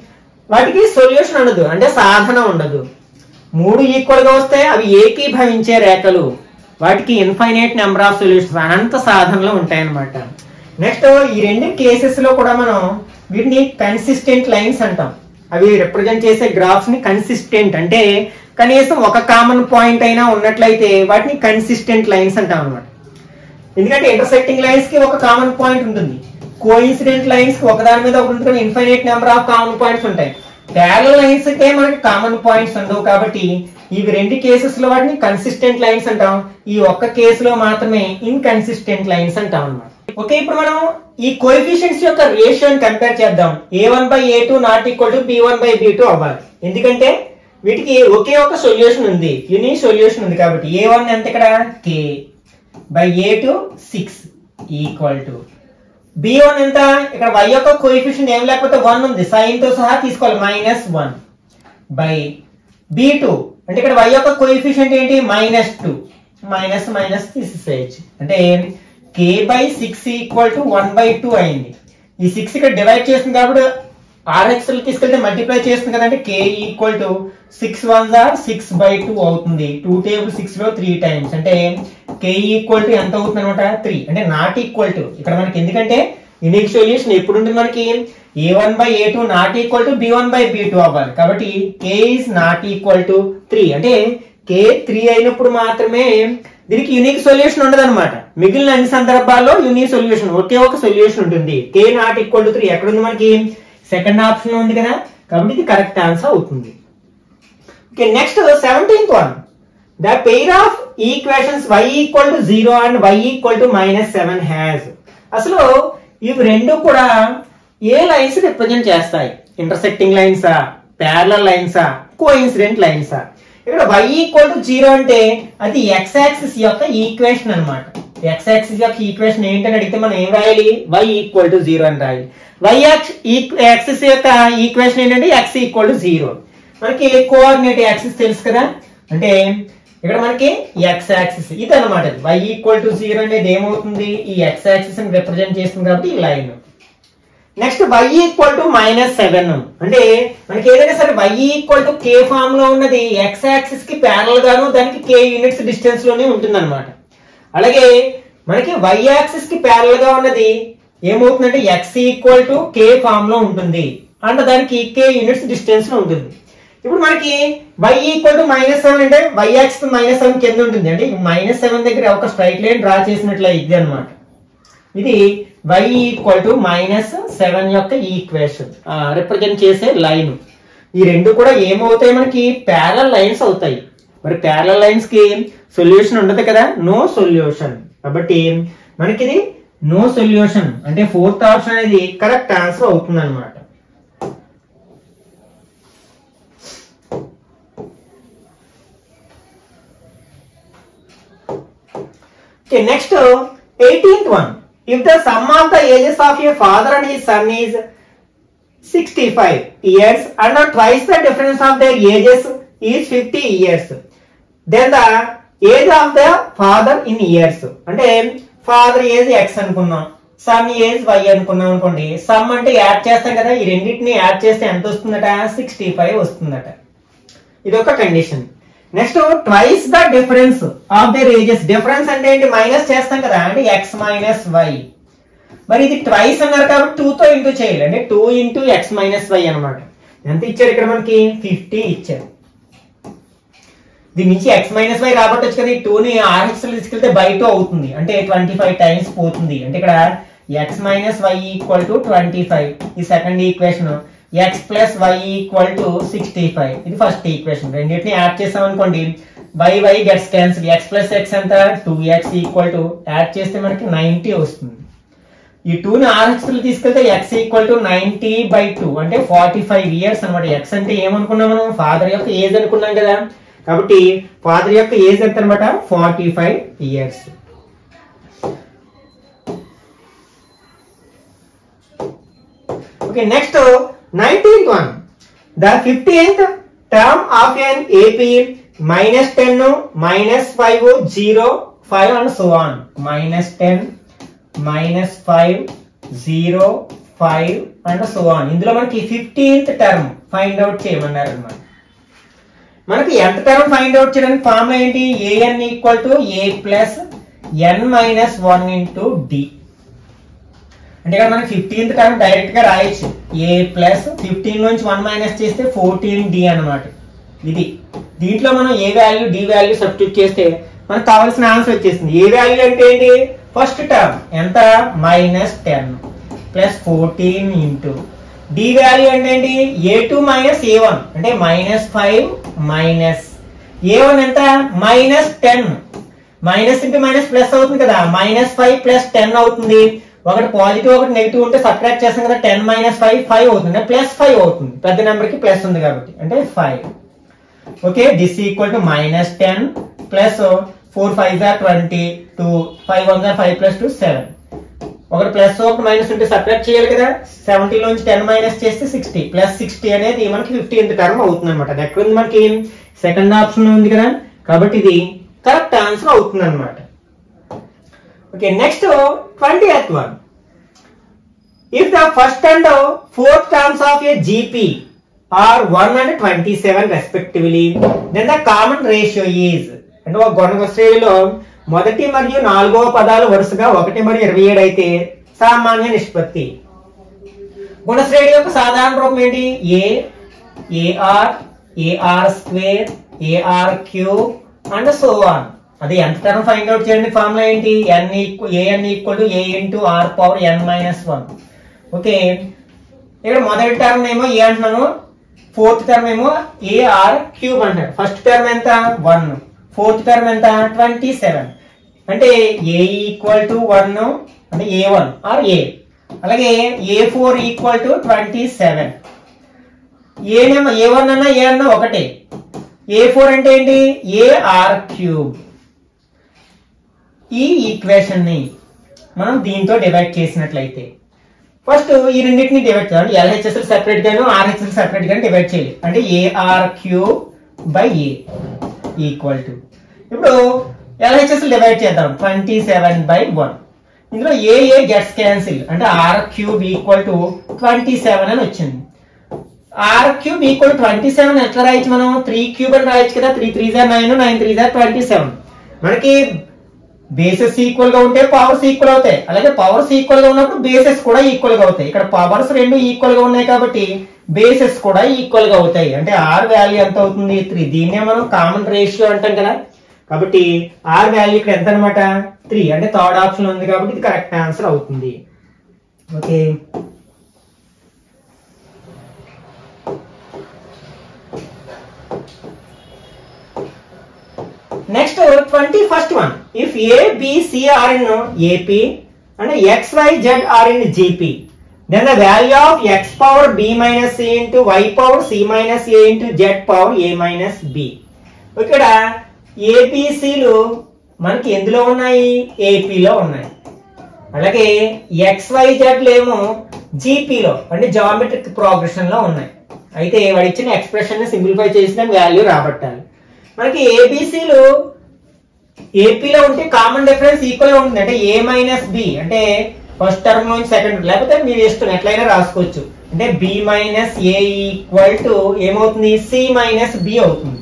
వాటికి సొల్యూషన్ ఉండదు అంటే సాధన ఉండదు మూడు ఈక్వల్ గా వస్తే అవి ఏకీభవించే రేఖలు వాటికి ఇన్ఫైనైట్ నెంబర్ ఆఫ్ సొల్యూషన్స్ అనంత సాధనలు ఉంటాయన్నమాట నెక్స్ట్ ఈ రెండు కేసెస్ లో కూడా మనం వీటిని కన్సిస్టెంట్ లైన్స్ అంటాం అవి రిప్రజెంట్ చేసే గ్రాఫ్స్ ని కన్సిస్టెంట్ అంటే కనీసం ఒక కామన్ పాయింట్ అయినా ఉన్నట్లయితే వాటిని కన్సిస్టెంట్ లైన్స్ అంటాం అనమాట ఎందుకంటే ఇంటర్సెక్టింగ్ లైన్స్ కి ఒక కామన్ పాయింట్ ఉంటుంది కోఇన్సిడెంట్ లైన్స్ కి ఒకదాని మీద ఒకటి ఉంటుంది infinite number of common points ఉంటాయి ప్యారల్ లైన్స్ కే మనకి కామన్ పాయింట్స్ ఉండవు కాబట్టి ఇవి రెండు కేసెస్ లో వాటిని కన్సిస్టెంట్ లైన్స్ అంటాం ఈ ఒక్క కేసులో మాత్రమే ఇన్కన్సిస్టెంట్ లైన్స్ అంటాం అన్నమాట ఓకే ఇప్పుడు మనం ఈ కోఎఫిషియన్స్ యొక్క రేషియోని కంపేర్ చేద్దాం a one by A two not equal to B one by B two అవ్వాలి ఎందుకంటే వీటికి ఒకే ఒక సొల్యూషన్ ఉంది యూనిక్ సొల్యూషన్ ఉంది కాబట్టి ఏ వన్ ఎంత ఇక్కడ k by A two six equal to B one ఎంత ఇక్కడ y యొక్క కోఎఫిషియంట్ ఏం లేకపోతే వన్ ఉంది సైన్ తో సహా తీసుకోవాలి minus one by B two అంటే ఇక్కడ y యొక్క కోఎఫిషియంట్ ఏంటి మైనస్ టూ మైనస్ మైనస్ తీసేసేయచ్చు అంటే k by six equal to one by two అయింది ఈ సిక్స్ ఇక్కడ డివైడ్ చేస్తుంది కాబట్టి ఆర్ఎక్స్ తీసుకెళ్తే మల్టిప్లై చేస్తుంది కదంటే k equal to six one or six by two అవుతుంది టూ టేబుల్ సిక్స్ లో త్రీ టైమ్స్ అంటే కే ఈక్వల్ టు ఎంత అవుతుంది అనమాట త్రీ అంటే నాట్ ఈక్వల్ టు ఇక్కడ మనకి ఎందుకంటే యూనిక్ సొల్యూషన్ ఎప్పుడు ఉంటుంది మనకి a one by A two not equal to B one by B two అవ్వాలి కాబట్టి k is not equal to three అంటే కే త్రీ అయినప్పుడు మాత్రమే దీనికి యూనిక్ సొల్యూషన్ ఉండదు అనమాట మిగిలిన అన్ని సందర్భాల్లో యూనిక్ సొల్యూషన్ ఒకే ఒక సొల్యూషన్ ఉంటుంది k not equal to three ఎక్కడ ఉంది మనకి సెకండ్ ఆప్షన్ ఉంది కదా కాబట్టి ఇది కరెక్ట్ ఆన్సర్ అవుతుంది okay next seventeenth one the pair of equations y equal to zero and y equal to minus seven has అసలు ఇవి రెండు కూడా ఏ లైన్స్ రిప్రజెంట్ చేస్తాయి ఇంటర్సెక్టింగ్ లైన్సా ప్యారలల్ లైన్సా కో ఇన్సిడెంట్ లైన్సా ఇక్కడ y ఈక్వల్ టు జీరో అంటే అది x యాక్సిస్ యొక్క ఈక్వేషన్ అన్నమాట x యాక్సిస్ యొక్క ఈక్వేషన్ ఏంటని అడిగితే మనం ఏం రాయాలి y ఈక్వల్ టు జీరో అని రాయాలి y యాక్సిస్ యొక్క ఈక్వేషన్ ఏంటంటే x ఈక్వల్ టు జీరో మనకి కోఆర్డినేట్ యాక్సిస్ తెలుసు కదా అంటే ఇక్కడ మనకి ఎక్స్ యాక్సిస్ ఇది అనమాట y ఈక్వల్ టు జీరో అనేది ఏమవుతుంది ఈ ఎక్స్ యాక్సిస్ ని రిప్రజెంట్ చేస్తుంది కాబట్టి ఈ line next y equal to minus seven అంటే మనకి ఏదైనా సరే y equal to k form లో ఉన్నది x యాక్సిస్ కి ప్యారల్ గాను దానికి k యూనిట్స్ డిస్టెన్స్ లోనే ఉంటుంది అనమాట అలాగే మనకి y యాక్సిస్ కి ప్యారల్ గా ఉన్నది ఏమవుతుందంటే x equal to k form లో ఉంటుంది అంటే దానికి k యూనిట్స్ డిస్టెన్స్ లో ఉంటుంది ఇప్పుడు మనకి y equal to minus seven అంటే y యాక్సిస్ మైనస్ సెవెన్ కింద ఉంటుంది అంటే మైనస్ సెవెన్ దగ్గర ఒక స్ట్రైట్ లైన్ డ్రా చేసినట్లు ఇది అనమాట ఇది y equal to minus seven యొక్క ఈక్వేషన్ రిప్రజెంట్ చేసే లైన్ ఈ రెండు కూడా ఏమవుతాయి మనకి ప్యారల్ లైన్స్ అవుతాయి మరి ప్యారల్ లైన్స్ కి సొల్యూషన్ ఉండదు కదా నో సొల్యూషన్ కాబట్టి మనకి ఇది నో సొల్యూషన్ అంటే ఫోర్త్ ఆప్షన్ అనేది కరెక్ట్ ఆన్సర్ అవుతుంది అనమాట Okay, next, uh, 18th one. If the sum of the ages of a father and his son is 65 years and uh, twice the difference of their ages is 50 years, then the age of the father in years. అంటే father age x అనుకున్నాం son age y అనుకున్నాం అనుకోండి some అంటే add చేస్తాం కదా ఈ రెండింటిని add చేస్తే ఎంత వస్తుందట సిక్స్టీ ఫైవ్ వస్తుందట ఇది ఒక condition next twice the difference of their ages difference అంటే ఏంటి మైనస్ చేస్తాం కదా అంటే ఎక్స్ మైనస్ వై మరి ఇది ట్వైస్ అన్నారు కాబట్టి టూ తో ఇంటూ చేయాలి అంటే two into x minus y అనమాట ఎంత ఇచ్చారు ఇక్కడ మనకి ఫిఫ్టీ ఇచ్చారు దీని నుంచి ఎక్స్ మైనస్ వై రాబట్టొచ్చు కదా ఈ టూ ని ఆర్ఎక్స్ తీసుకెళ్తే బై టూ అవుతుంది అంటే ట్వంటీ ఫైవ్ టైమ్స్ పోతుంది అంటే ఇక్కడ x minus why equal to twenty five ఈ second equation x plus y equal to sixty five ఇది ఫస్ట్ ఈక్వేషన్ రెండింటిని యాడ్ చేసాం అనుకోండి y y gets cancel x plus x ఎంత two x equal to add చేస్తే మనకి ninety వస్తుంది ఈ టూ ని ఆర్ఎక్స్ తీసుకెళ్తే x equal to ninety by two అంటే ఫార్టీ ఫైవ్ ఇయర్స్ అనమాట ఎక్స్ అంటే ఏమనుకున్నాం మనం ఫాదర్ యొక్క ఏజ్ అనుకున్నాం కదా కాబట్టి ఫాదర్ యొక్క ఏజ్ ఎంత అనమాట forty five years okay next nineteenth one the fifteenth term of an AP minus ten minus five zero five and so on minus ten minus five zero five and so on ఇందులో మనకి fifteenth term find out చేయమన్నారు అనమాట మనకి ఎంత term find out చేయడానికి formula ఏంటి a n equal to a plus n minus one into d అంటే ఇక్కడ మనకి ఫిఫ్టీన్త్ టర్మ్ డైరెక్ట్ గా రాయొచ్చు ఏ ప్లస్ ఫిఫ్టీన్ నుంచి వన్ మైనస్ చేస్తే ఫోర్టీన్ డి అనమాట ఇది దీంట్లో మనం a value d value substitute చేస్తే మనకు కావాల్సిన ఆన్సర్ వచ్చేసింది ఏ వాల్యూ అంటే ఏంటి ఫస్ట్ టర్మ్ ఎంత minus ten plus fourteen into d value అంటే ఏంటి a two minus a one అంటే minus five minus a one ఎంత minus ten minus into minus plus అవుతుంది కదా మైనస్ ఫైవ్ ప్లస్ టెన్ అవుతుంది ఒకటి పాజిటివ్ ఒకటి నెగిటివ్ ఉంటే సబ్ట్రాక్ట్ చేస్తాం కదా టెన్ మైనస్ ఫైవ్ ఫైవ్ అవుతుంది ప్లస్ ఫైవ్ అవుతుంది పెద్ద నెంబర్ కి ప్లస్ ఉంది కాబట్టి అంటే five okay this equal to minus ten plus four five are twenty two five one are five plus two seven ఒకటి ప్లస్ ఒకటి మైనస్ ఉంటే సపరేట్ చేయాలి కదా సెవెంటీ నుంచి టెన్ మైనస్ చేస్తే సిక్స్టీ ప్లస్ సిక్స్టీ అనేది మనకి ఫిఫ్టీన్త్ టర్మ్ అవుతుంది అనమాట అది ఎక్కడ ఉంది మనకి సెకండ్ ఆప్షన్ ఉంది కదా కాబట్టి ఇది కరెక్ట్ ఆన్సర్ అవుతుంది అనమాట okay next twentieth one if the first and fourth terms of a GP are one and twenty seven respectively then the common ratio is అంటే ఒక గుణక శ్రేణిలో మొదటి మరియు నాలుగవ పదాలు వరుసగా ఒకటి మరియు ఇరవై ఏడు అయితే సామాన్య నిష్పత్తి గుణశ్రేణి యొక్క సాధారణ రూపం ఏంటి a a r a r square a r cube and so on అది ఎంత టర్మ్ ఫైండ్ అవుట్ చేయండి ఫార్ములా ఏంటి n equal a n equal to a into r power n minus one okay ఇక్కడ మొదటి టర్మ్ ఏమో ఏ అంటున్నాను ఫోర్త్ టర్మ్ ఏమో ఏఆర్ క్యూబ్ అంటారు ఫస్ట్ టర్మ్ ఎంత వన్ ఫోర్త్ టర్మ్ ఎంత ట్వంటీ సెవెన్ అంటే ఏ ఈక్వల్ టు వన్ అంటే ఏ వన్ ఆర్ ఏ అలాగే a four equal to twenty seven ఏనేమో ఏ వన్ అన్నా ఏ అన్నా ఒకటే ఏ ఫోర్ అంటే ఏంటి ఏఆర్ క్యూబ్ ఈ ఈక్వేషన్ ని మనం దీంతో డివైడ్ చేసినట్లయితే ఫస్ట్ ఈ రెండింటిని డివైడ్ చేయాలి ఎల్హెచ్ఎస్ సెపరేట్ గాను ఆర్హెచ్ఎస్ సెపరేట్ గాను డివైడ్ చేయాలి అంటే a r cube by A equal to ఇప్పుడు ఎల్హెచ్ఎస్ డివైడ్ చేద్దాం ట్వంటీ సెవెన్ బై వన్ ఇందులో ఏ ఏ గెట్స్ క్యాన్సిల్ అంటే r cube equal to twenty seven అని వచ్చింది r cube equal twenty seven ఎట్లా రాయొచ్చు మనం త్రీ క్యూబ్ అని రాయొచ్చు కదా three three are nine nine three are twenty seven మనకి బేసెస్ ఈక్వల్ గా ఉంటే పవర్స్ ఈక్వల్ అవుతాయి అలాగే పవర్స్ ఈక్వల్ గా ఉన్నప్పుడు బేసెస్ కూడా ఈక్వల్ గా అవుతాయి ఇక్కడ పవర్స్ రెండు ఈక్వల్ గా ఉన్నాయి కాబట్టి బేసెస్ కూడా ఈక్వల్ గా అవుతాయి అంటే ఆర్ వాల్యూ ఎంత అవుతుంది త్రీ దీన్నే మనం కామన్ రేషియో అంటాం కదా కాబట్టి ఆర్ వాల్యూ ఇక్కడ ఎంత అనమాట త్రీ అంటే థర్డ్ ఆప్షన్ ఉంది కాబట్టి ఇది కరెక్ట్ ఆన్సర్ అవుతుంది okay next twenty first one if a b c are in AP and x y z are in GP then the value of x power b minus c into why power c minus a into z power A minus b ఇక్కడ ఏబిసిలు మనకి ఎందులో ఉన్నాయి ఏపీలో ఉన్నాయి అలాగే X why జెడ్లు ఏమో జీపీలో అంటే జామెట్రిక్ ప్రోగ్రెషన్ లో ఉన్నాయి అయితే వాడు ఇచ్చిన ఎక్స్ప్రెషన్ ని సింప్లిఫై చేసిన వాల్యూ రాబట్టాలి మనకి ఏబిసిలు ఏపీలో ఉంటే కామన్ డిఫరెన్స్ ఈక్వల్ గా ఉంటుంది అంటే ఏ మైనస్ బి అంటే ఫస్ట్ టర్మ్ నుంచి సెకండ్ లేకపోతే మీరు ఇష్టం ఎట్లయినా రాసుకోవచ్చు అంటే b minus a equal to ఏమవుతుంది సి మైనస్ బి అవుతుంది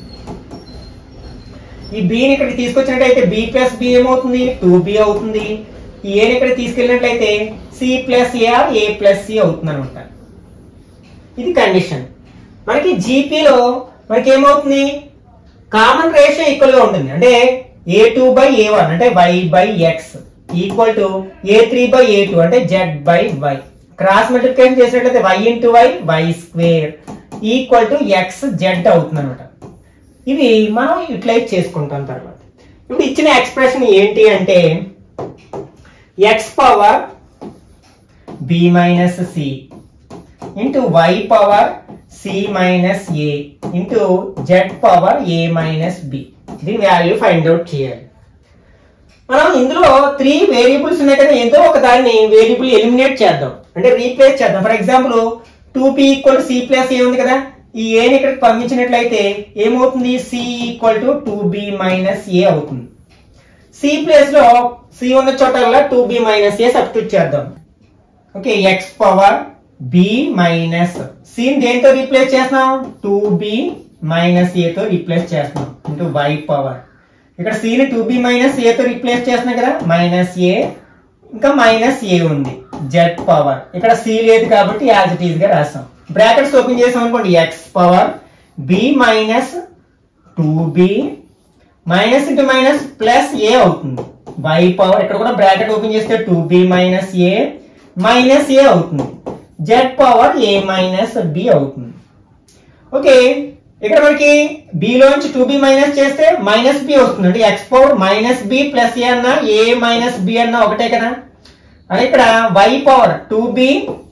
ఈ బిని ఇక్కడికి తీసుకొచ్చినట్లయితే బి ప్లస్ బి ఏమవుతుంది టూ బి అవుతుంది ఈ ఏని ఇక్కడ తీసుకెళ్ళినట్లయితే c plus or a plus c అవుతుంది అనమాట ఇది కండిషన్ మనకి జీపీలో మనకి ఏమవుతుంది కామన్ రేషియో ఈక్వల్ గా ఉంటుంది అంటే a two by a one అంటే y by x equal to a three by A two అంటే z by y cross multiplication చేసినట్లయితే y into y y square equal to x z అవుతుంది అనమాట ఇవి మనం యూటిలైజ్ చేసుకుంటాం తర్వాత ఇప్పుడు ఇచ్చిన ఎక్స్ప్రెషన్ ఏంటి అంటే X power b minus c into why power c minus a into z power A minus b దీని వాల్యూ ఫైండ్ అవుట్ చేయాలి మనం ఇందులో త్రీ వేరియబుల్స్ ఉన్నాయి కదా ఏదో ఒక దాన్ని వేరియబుల్ ఎలిమినేట్ చేద్దాం అంటే రీప్లేస్ చేద్దాం for example two b equal c plus a ఉంది కదా ఈ ఏని ఇక్కడికి పంపించినట్లయితే ఏమవుతుంది c equal to two B minus a అవుతుంది సి ప్లేస్ లో సి ఉన్న చోటల్లా two B minus a substitute చేద్దాం okay x power b minus సీన్ దేంతో రీప్లేస్ చేస్తున్నాం టూ బి మైనస్ ఏతో రీప్లేస్ చేస్తున్నాం ఇంటూ వై పవర్ ఇక్కడ సీని టూ బి మైనస్ ఏతో రీప్లేస్ చేస్తున్నాం కదా మైనస్ ఏ ఇంకా మైనస్ ఏ ఉంది జెడ్ పవర్ ఇక్కడ సి లేదు కాబట్టి యాజ్ ఇట్ ఈస్ గా రాస్తాం బ్రాకెట్స్ ఓపెన్ చేసాం అనుకోండి x power b minus two B minus into minus plus a అవుతుంది వై పవర్ ఇక్కడ కూడా బ్రాకెట్ ఓపెన్ చేస్తే two B minus a minus a అవుతుంది జెడ్ పవర్ ఏ మైనస్ బి అవుతుంది ఓకే ఇక్కడ మనకి b లోంచి టూ బి మైనస్ చేస్తే మైనస్ బి వస్తుంది అంటే X power minus b plus a అన్న ఏ మైనస్ బి అన్న ఒకటే కదా అని ఇక్కడ y power two B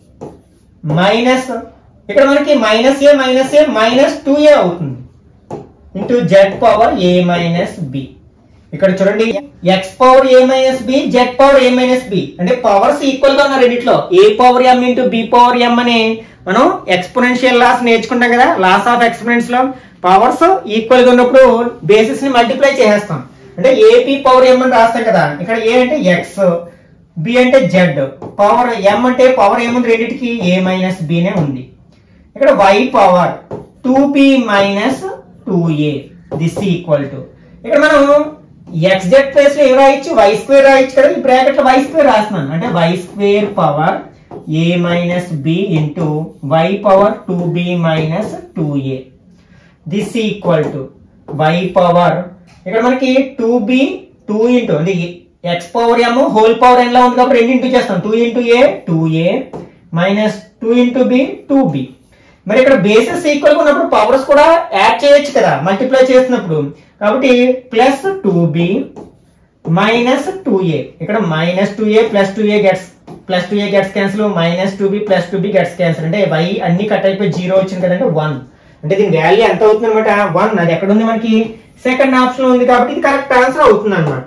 minus ఇక్కడ మనకి minus a minus a minus two a అవుతుంది ఇంటూ జెడ్ పవర్ ఏ మైనస్ బి ఇక్కడ చూడండి ఎక్స్ పవర్ ఏ మైనస్ బి జెడ్ పవర్ ఏ మైనస్ బి అంటే పవర్స్ ఈక్వల్ గా ఉన్నారు రెండిట్లో a power m into b power m అని మనం ఎక్స్పోనెన్షియల్ లాస్ నేర్చుకుంటాం కదా లాస్ ఆఫ్ ఎక్స్పోనెన్స్ లో పవర్స్ ఈక్వల్ గా ఉన్నప్పుడు బేసిస్ ని మల్టిప్లై చేసేస్తాం అంటే ఏపీ పవర్ ఎం అని రాస్తాం కదా ఇక్కడ ఏ అంటే ఎక్స్ బి అంటే జెడ్ పవర్ ఎం అంటే పవర్ ఏముంది రెండింటికి ఏ మైనస్ బినే ఉంది ఇక్కడ y power two B minus two A this equal to ఇక్కడ మనం ఎక్స్ జెడ్ ప్లేస్ లో ఏ రాయొచ్చు వై స్క్వేర్ రాయొచ్చు కదా ఈ బ్రాకెట్ లో వై స్క్వేర్ రాస్తున్నాను అంటే Y square power A minus B into why power two B minus two A this equal to Y power ఇక్కడ మనకి టూ బి టూ ఇంటూ అంటే X power M whole power N లా ఉంది కాబట్టి రెండు into చేస్తాం two into A two A minus two into B two B మరి ఇక్కడ బేసెస్ ఈక్వల్ గా ఉన్నప్పుడు పవర్స్ కూడా యాడ్ చేయొచ్చు కదా మల్టిప్లై చేసినప్పుడు కాబట్టి plus two B minus two A ఇక్కడ minus two A plus two A gets plus two A gets cancel minus two B plus two B gets cancel అంటే Y అన్ని కట్ అయిపోయి zero వచ్చింది కదంటే వన్ అంటే దీని వాల్యూ ఎంత అవుతుంది అనమాట వన్ అది ఎక్కడ ఉంది మనకి సెకండ్ ఆప్షన్ ఉంది కాబట్టి ఇది కరెక్ట్ ఆన్సర్ అవుతుంది అనమాట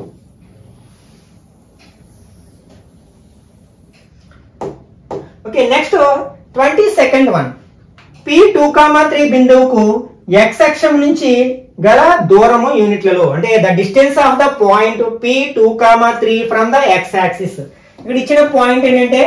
okay next twenty second one P two comma three బిందువుకు ఎక్స్ అక్షం నుంచి గల దూరము యూనిట్లలో అంటే the distance of the point P two comma three from the X axis ఇక్కడ ఇచ్చిన పాయింట్ ఏంటంటే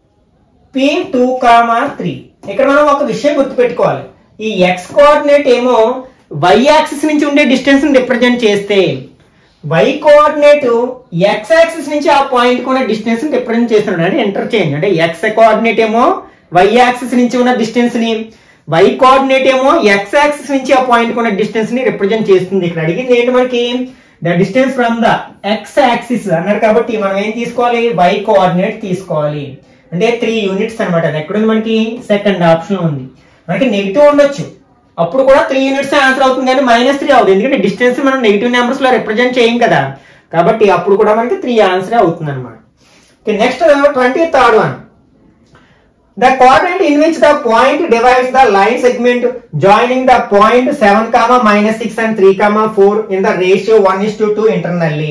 పి టూ కామా త్రీ ఇక్కడ మనం ఒక విషయం గుర్తుపెట్టుకోవాలి ఈ ఎక్స్ కోఆర్డినేట్ ఏమో వై యాక్సిస్ నుంచి ఉండే డిస్టెన్స్ రిప్రజెంట్ చేస్తే వై కోఆర్డినేట్ ఎక్స్ యాక్సిస్ నుంచి ఆ పాయింట్ కు ఉన్న డిస్టెన్స్ రిప్రజెంట్ చేస్తున్నాడు అంటే ఇంటర్చేంజ్ అంటే ఎక్స్ కోఆర్డినేట్ ఏమో వై యాక్సిస్ నుంచి ఉన్న డిస్టెన్స్ ని వై కోఆర్డినేట్ ఏమో ఎక్స్ యాక్సిస్ నుంచి ఆ పాయింట్ కు ఉన్న డిస్టెన్స్ ని రిప్రజెంట్ చేస్తుంది ఇక్కడ అడిగింది ఏంటి మనకి the distance from the X axis అన్నారు కాబట్టి మనం ఏం తీసుకోవాలి వై కోఆర్డినేట్ తీసుకోవాలి అంటే త్రీ యూనిట్స్ అనమాట అది ఎక్కడుంది మనకి సెకండ్ ఆప్షన్ ఉంది మనకి నెగిటివ్ ఉండొచ్చు అప్పుడు కూడా త్రీ యూనిట్స్ ఆన్సర్ అవుతుంది కానీ మైనస్ త్రీ అవుతుంది ఎందుకంటే డిస్టెన్స్ మనం నెగిటివ్ నెంబర్స్ లో రిప్రజెంట్ చేయం కదా కాబట్టి అప్పుడు కూడా మనకి త్రీ ఆన్సర్ అవుతుంది అనమాట next twenty third one The quadrant in which the point divides the line segment joining the point 7 comma minus 6 and 3 comma 4 in the ratio 1 is to 2 internally.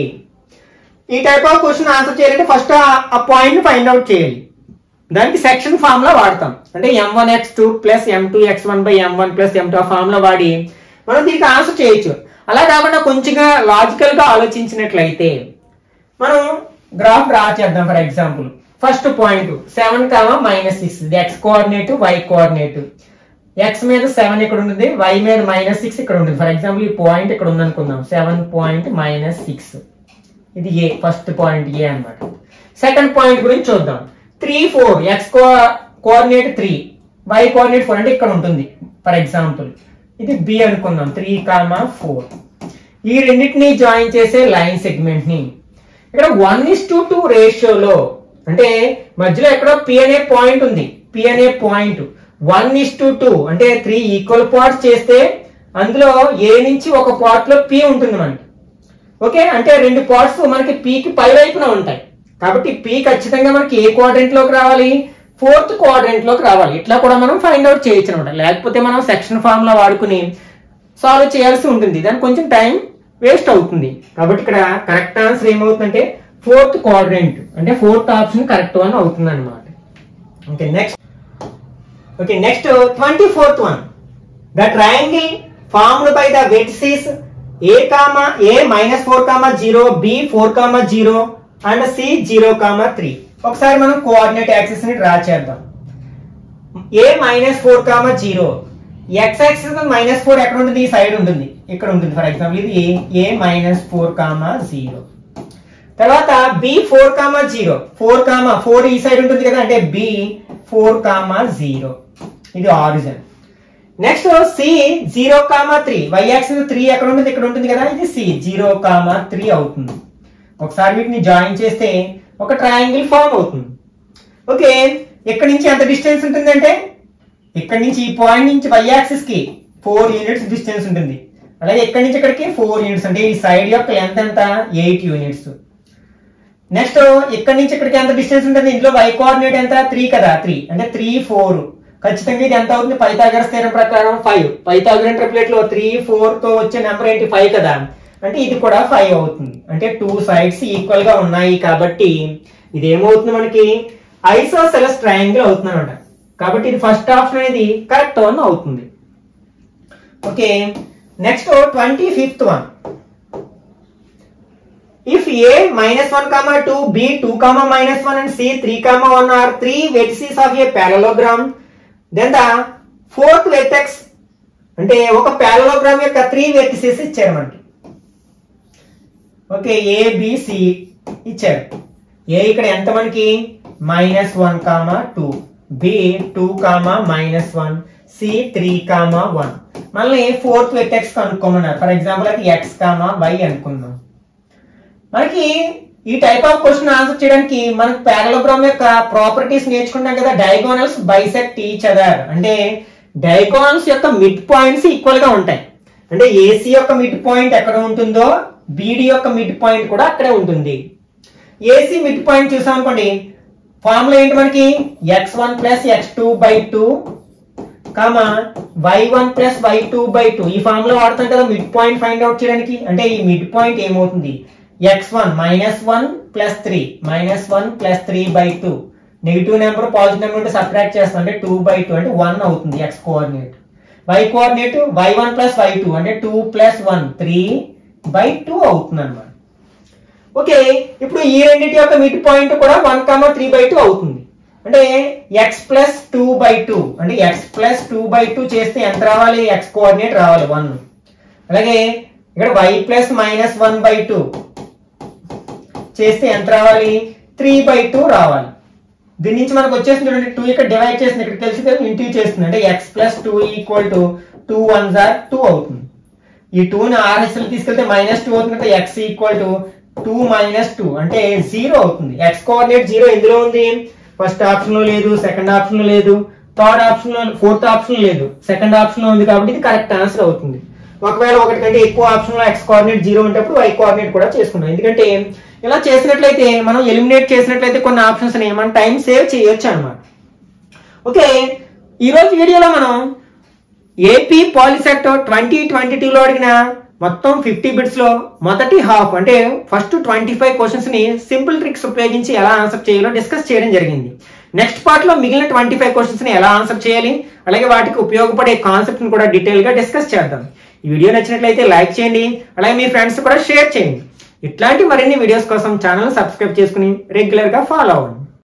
ఈ టైప్ ఆఫ్ క్వశ్చన్ ఆన్సర్ చేయాలంటే first ఆ point find out చేయాలి దానికి section formula వాడతాం అంటే M one X two plus M two X one by M one plus M two ఆ formula వాడి మనం దీనికి ఆన్సర్ చేయొచ్చు అలా కాకుండా కొంచెంగా లాజికల్ గా ఆలోచించినట్లయితే మనం గ్రాఫ్ డ్రా చేద్దాం for example first point seven comma minus six ఇది X coordinate Y coordinate X మీద సెవెన్ ఇక్కడ ఉంటుంది వై మీద మైనస్ సిక్స్ ఇక్కడ ఉంటుంది ఫర్ ఎగ్జాంపుల్ ఈ పాయింట్ ఇక్కడ ఉంది అనుకుందాం సెవెన్ పాయింట్ మైనస్ సిక్స్ ఇది ఏ ఫస్ట్ పాయింట్ ఏ అన్నమాట సెకండ్ పాయింట్ గురించి చూద్దాం three four X coordinate three Y coordinate four అంటే ఇక్కడ ఉంటుంది ఫర్ ఎగ్జాంపుల్ ఇది బి అనుకుందాం త్రీ కామా ఫోర్ ఈ రెండింటిని జాయిన్ చేసే లైన్ సెగ్మెంట్ ని ఇక్కడ వన్ ఇస్ టు టూ రేషియోలో అంటే మధ్యలో ఎక్కడో పి అనే పాయింట్ ఉంది పి అనే point one is to two అంటే త్రీ ఈక్వల్ పార్ట్స్ చేస్తే అందులో ఏ నుంచి ఒక పార్ట్ లో పి ఉంటుంది మనకి ఓకే అంటే రెండు పార్ట్స్ మనకి P కి పై వైపున ఉంటాయి కాబట్టి పి ఖచ్చితంగా మనకి ఏ క్వాడ్రెంట్ లోకి రావాలి ఫోర్త్ క్వాడ్రెంట్ లోకి రావాలి ఇట్లా కూడా మనం ఫైండ్ అవుట్ చేయొచ్చు అనమాట లేకపోతే మనం సెక్షన్ ఫార్ములా వాడుకుని సాల్వ్ చేయాల్సి ఉంటుంది దానికి కొంచెం టైం వేస్ట్ అవుతుంది కాబట్టి ఇక్కడ కరెక్ట్ ఆన్సర్ ఏమవుతుందంటే ఫోర్త్ క్వాడ్రెంట్ అంటే ఫోర్త్ ఆప్షన్ కరెక్ట్ వన్ అవుతుంది అనమాట okay next okay next twenty fourth one the triangle formed by the vertices A comma A minus four comma zero B four comma zero and C zero comma three ఒకసారి మనం coordinate axis ని draw చేద్దాం A minus four comma zero X axis minus four ఎక్కడ ఉంటుంది ఈ side ఉంటుంది ఇక్కడ ఉంటుంది ఫర్ ఎగ్జాంపుల్ ఇది A minus four comma zero తర్వాత B four comma zero four comma four ఈ సైడ్ ఉంటుంది కదా అంటే బి ఫోర్ కామా జీరో ఇది origin next C zero comma three Y axis three ఎక్కడ ఉంటుంది ఇక్కడ ఉంటుంది కదా ఇది సి జీరో కామా త్రీ అవుతుంది ఒకసారి వీటిని జాయిన్ చేస్తే ఒక ట్రయాంగిల్ ఫామ్ అవుతుంది ఓకే ఇక్కడ నుంచి ఎంత డిస్టెన్స్ ఉంటుందంటే ఇక్కడ నుంచి ఈ పాయింట్ నుంచి వై యాక్సిస్ కి ఫోర్ యూనిట్స్ డిస్టెన్స్ ఉంటుంది అలాగే ఇక్కడ నుంచి ఇక్కడికి ఫోర్ యూనిట్స్ అంటే ఈ సైడ్ యొక్క ఎంత ఎంత ఎయిట్ యూనిట్స్ నెక్స్ట్ ఇక్కడ నుంచి ఇక్కడికి ఎంత డిస్టెన్స్ ఉంటుంది ఇందులో వై కోఆర్డినేట్ ఎంత త్రీ కదా త్రీ అంటే త్రీ ఫోర్ ఖచ్చితంగా ఇది ఎంత అవుతుంది పైథాగరస్ థీరం ప్రకారం ఫైవ్ పైథాగరన్ ట్రిప్లెట్ లో త్రీ ఫోర్ తో వచ్చే నెంబర్ ఏంటి ఫైవ్ కదా అంటే ఇది కూడా ఫైవ్ అవుతుంది అంటే టూ సైడ్స్ ఈక్వల్ గా ఉన్నాయి కాబట్టి ఇది ఏమవుతుంది మనకి ఐసోసెలస్ ట్రయాంగిల్ అవుతుంది అనమాట కాబట్టి ఇది ఫస్ట్ ఆప్షన్ అనేది కరెక్ట్ వన్ అవుతుంది okay next twenty fifth one If A minus 1 comma 2, B 2 comma minus 1 and C 3 comma 1 are three vertices of a parallelogram, then the fourth vertex అంటే ఒక parallelogram యొక్క three vertices ఇచ్చారు మనకి okay ABC ఇచ్చారు ఏ ఇక్కడ ఎంత మనకి minus one comma two B two comma minus one C three comma one మళ్ళీ ఫోర్త్ వెర్టెక్స్ కనుక్కోమన్నారు ఫర్ ఎగ్జాంపుల్ అది ఎక్స్ కామా వై అనుకుందాం మనకి ఈ టైప్ ఆఫ్ క్వశ్చన్ ఆన్సర్ చేయడానికి మనకు పారలోగ్రామ్ యొక్క ప్రాపర్టీస్ నేర్చుకుంటాం కదా డయాగోనల్స్ బైసెక్ట్ ఈచ్ అదర్ అంటే డయాగోనల్స్ యొక్క మిడ్ పాయింట్స్ ఈక్వల్ గా ఉంటాయి అంటే ఏసీ యొక్క మిడ్ పాయింట్ ఎక్కడ ఉంటుందో బీడి యొక్క మిడ్ పాయింట్ కూడా అక్కడే ఉంటుంది ఏసీ మిడ్ పాయింట్ చూసాం అనుకోండి ఫార్ములా ఏంటి మనకి X one plus X two by two comma Y one plus Y two by two ఈ ఫార్ములా వాడతాం కదా మిడ్ పాయింట్ ఫైండ్ అవుట్ చేయడానికి అంటే ఈ మిడ్ పాయింట్ ఏమవుతుంది X one minus one plus three minus one plus three by two negative number positive number ఉంటే subtract చేస్తాం అంటే టూ బై టూ అంటే వన్ అవుతుంది X coordinate Y coordinate Y one plus Y two అంటే two plus one three by two అవుతుంది అనమాట okay ఇప్పుడు ఈ రెండింటి యొక్క మిడ్ పాయింట్ కూడా one comma three by two అవుతుంది అంటే X plus two by two అంటే X plus two by two చేస్తే ఎంత రావాలి ఎక్స్ కోఆర్డినేట్ రావాలి వన్ అలాగే ఇక్కడ Y plus minus one by two చేస్తే ఎంత రావాలి త్రీ బై టూ రావాలి దీని నుంచి మనకు వచ్చేసింది చూడండి టూ ఇక్కడ డివైడ్ చేసింది ఇక్కడ తెలిసి ఇంటూ చేస్తుంది అంటే X plus two equal to two one జార్ టూ అవుతుంది ఈ టూ ని ఆర్ఎస్ తీసుకెళ్తే మైనస్ టూ అవుతుంది అంటే X equal to two minus two అంటే జీరో అవుతుంది ఎక్స్ కోఆర్డినేట్ జీరో ఎందులో ఉంది ఫస్ట్ ఆప్షన్ లో లేదు సెకండ్ ఆప్షన్ లో లేదు థర్డ్ ఆప్షన్ లో ఫోర్త్ ఆప్షన్ లేదు సెకండ్ ఆప్షన్ లో ఉంది కాబట్టి ఇది కరెక్ట్ ఆన్సర్ అవుతుంది ఒకవేళ ఒకటి కంటే ఎక్కువ ఆప్షన్ లో ఎక్స్ కోఆర్డినేట్ జీరో ఉంటప్పుడు వై కోఆర్డినేట్ కూడా చేసుకుంటాం ఎందుకంటే ఇలా చేసినట్లయితే మనం ఎలిమినేట్ చేసినట్లయితే కొన్ని ఆప్షన్స్ ని మనం టైం సేవ్ చేయొచ్చు అనమాట ఓకే ఈ రోజు వీడియోలో మనం ఏపీ పాలిసెక్ట్ ట్వంటీ ట్వంటీ టూలో అడిగిన మొత్తం ఫిఫ్టీ బిట్స్ లో మొదటి హాఫ్ అంటే ఫస్ట్ ట్వంటీ ఫైవ్ క్వశ్చన్స్ ని సింపుల్ ట్రిక్స్ ఉపయోగించి ఎలా ఆన్సర్ చేయాలో డిస్కస్ చేయడం జరిగింది నెక్స్ట్ పార్ట్ లో మిగిలిన ట్వంటీ ఫైవ్ క్వశ్చన్స్ ని ఎలా ఆన్సర్ చేయాలి అలాగే వాటికి ఉపయోగపడే కాన్సెప్ట్ ని కూడా డీటెయిల్ గా డిస్కస్ చేద్దాం ఈ వీడియో నచ్చినట్లయితే లైక్ చేయండి అలాగే మీ ఫ్రెండ్స్ కూడా షేర్ చేయండి ఇట్లాంటి మరిన్ని వీడియోస్ కోసం ఛానల్ సబ్స్క్రైబ్ చేసుకుని రెగ్యులర్ గా ఫాలో అవ్వండి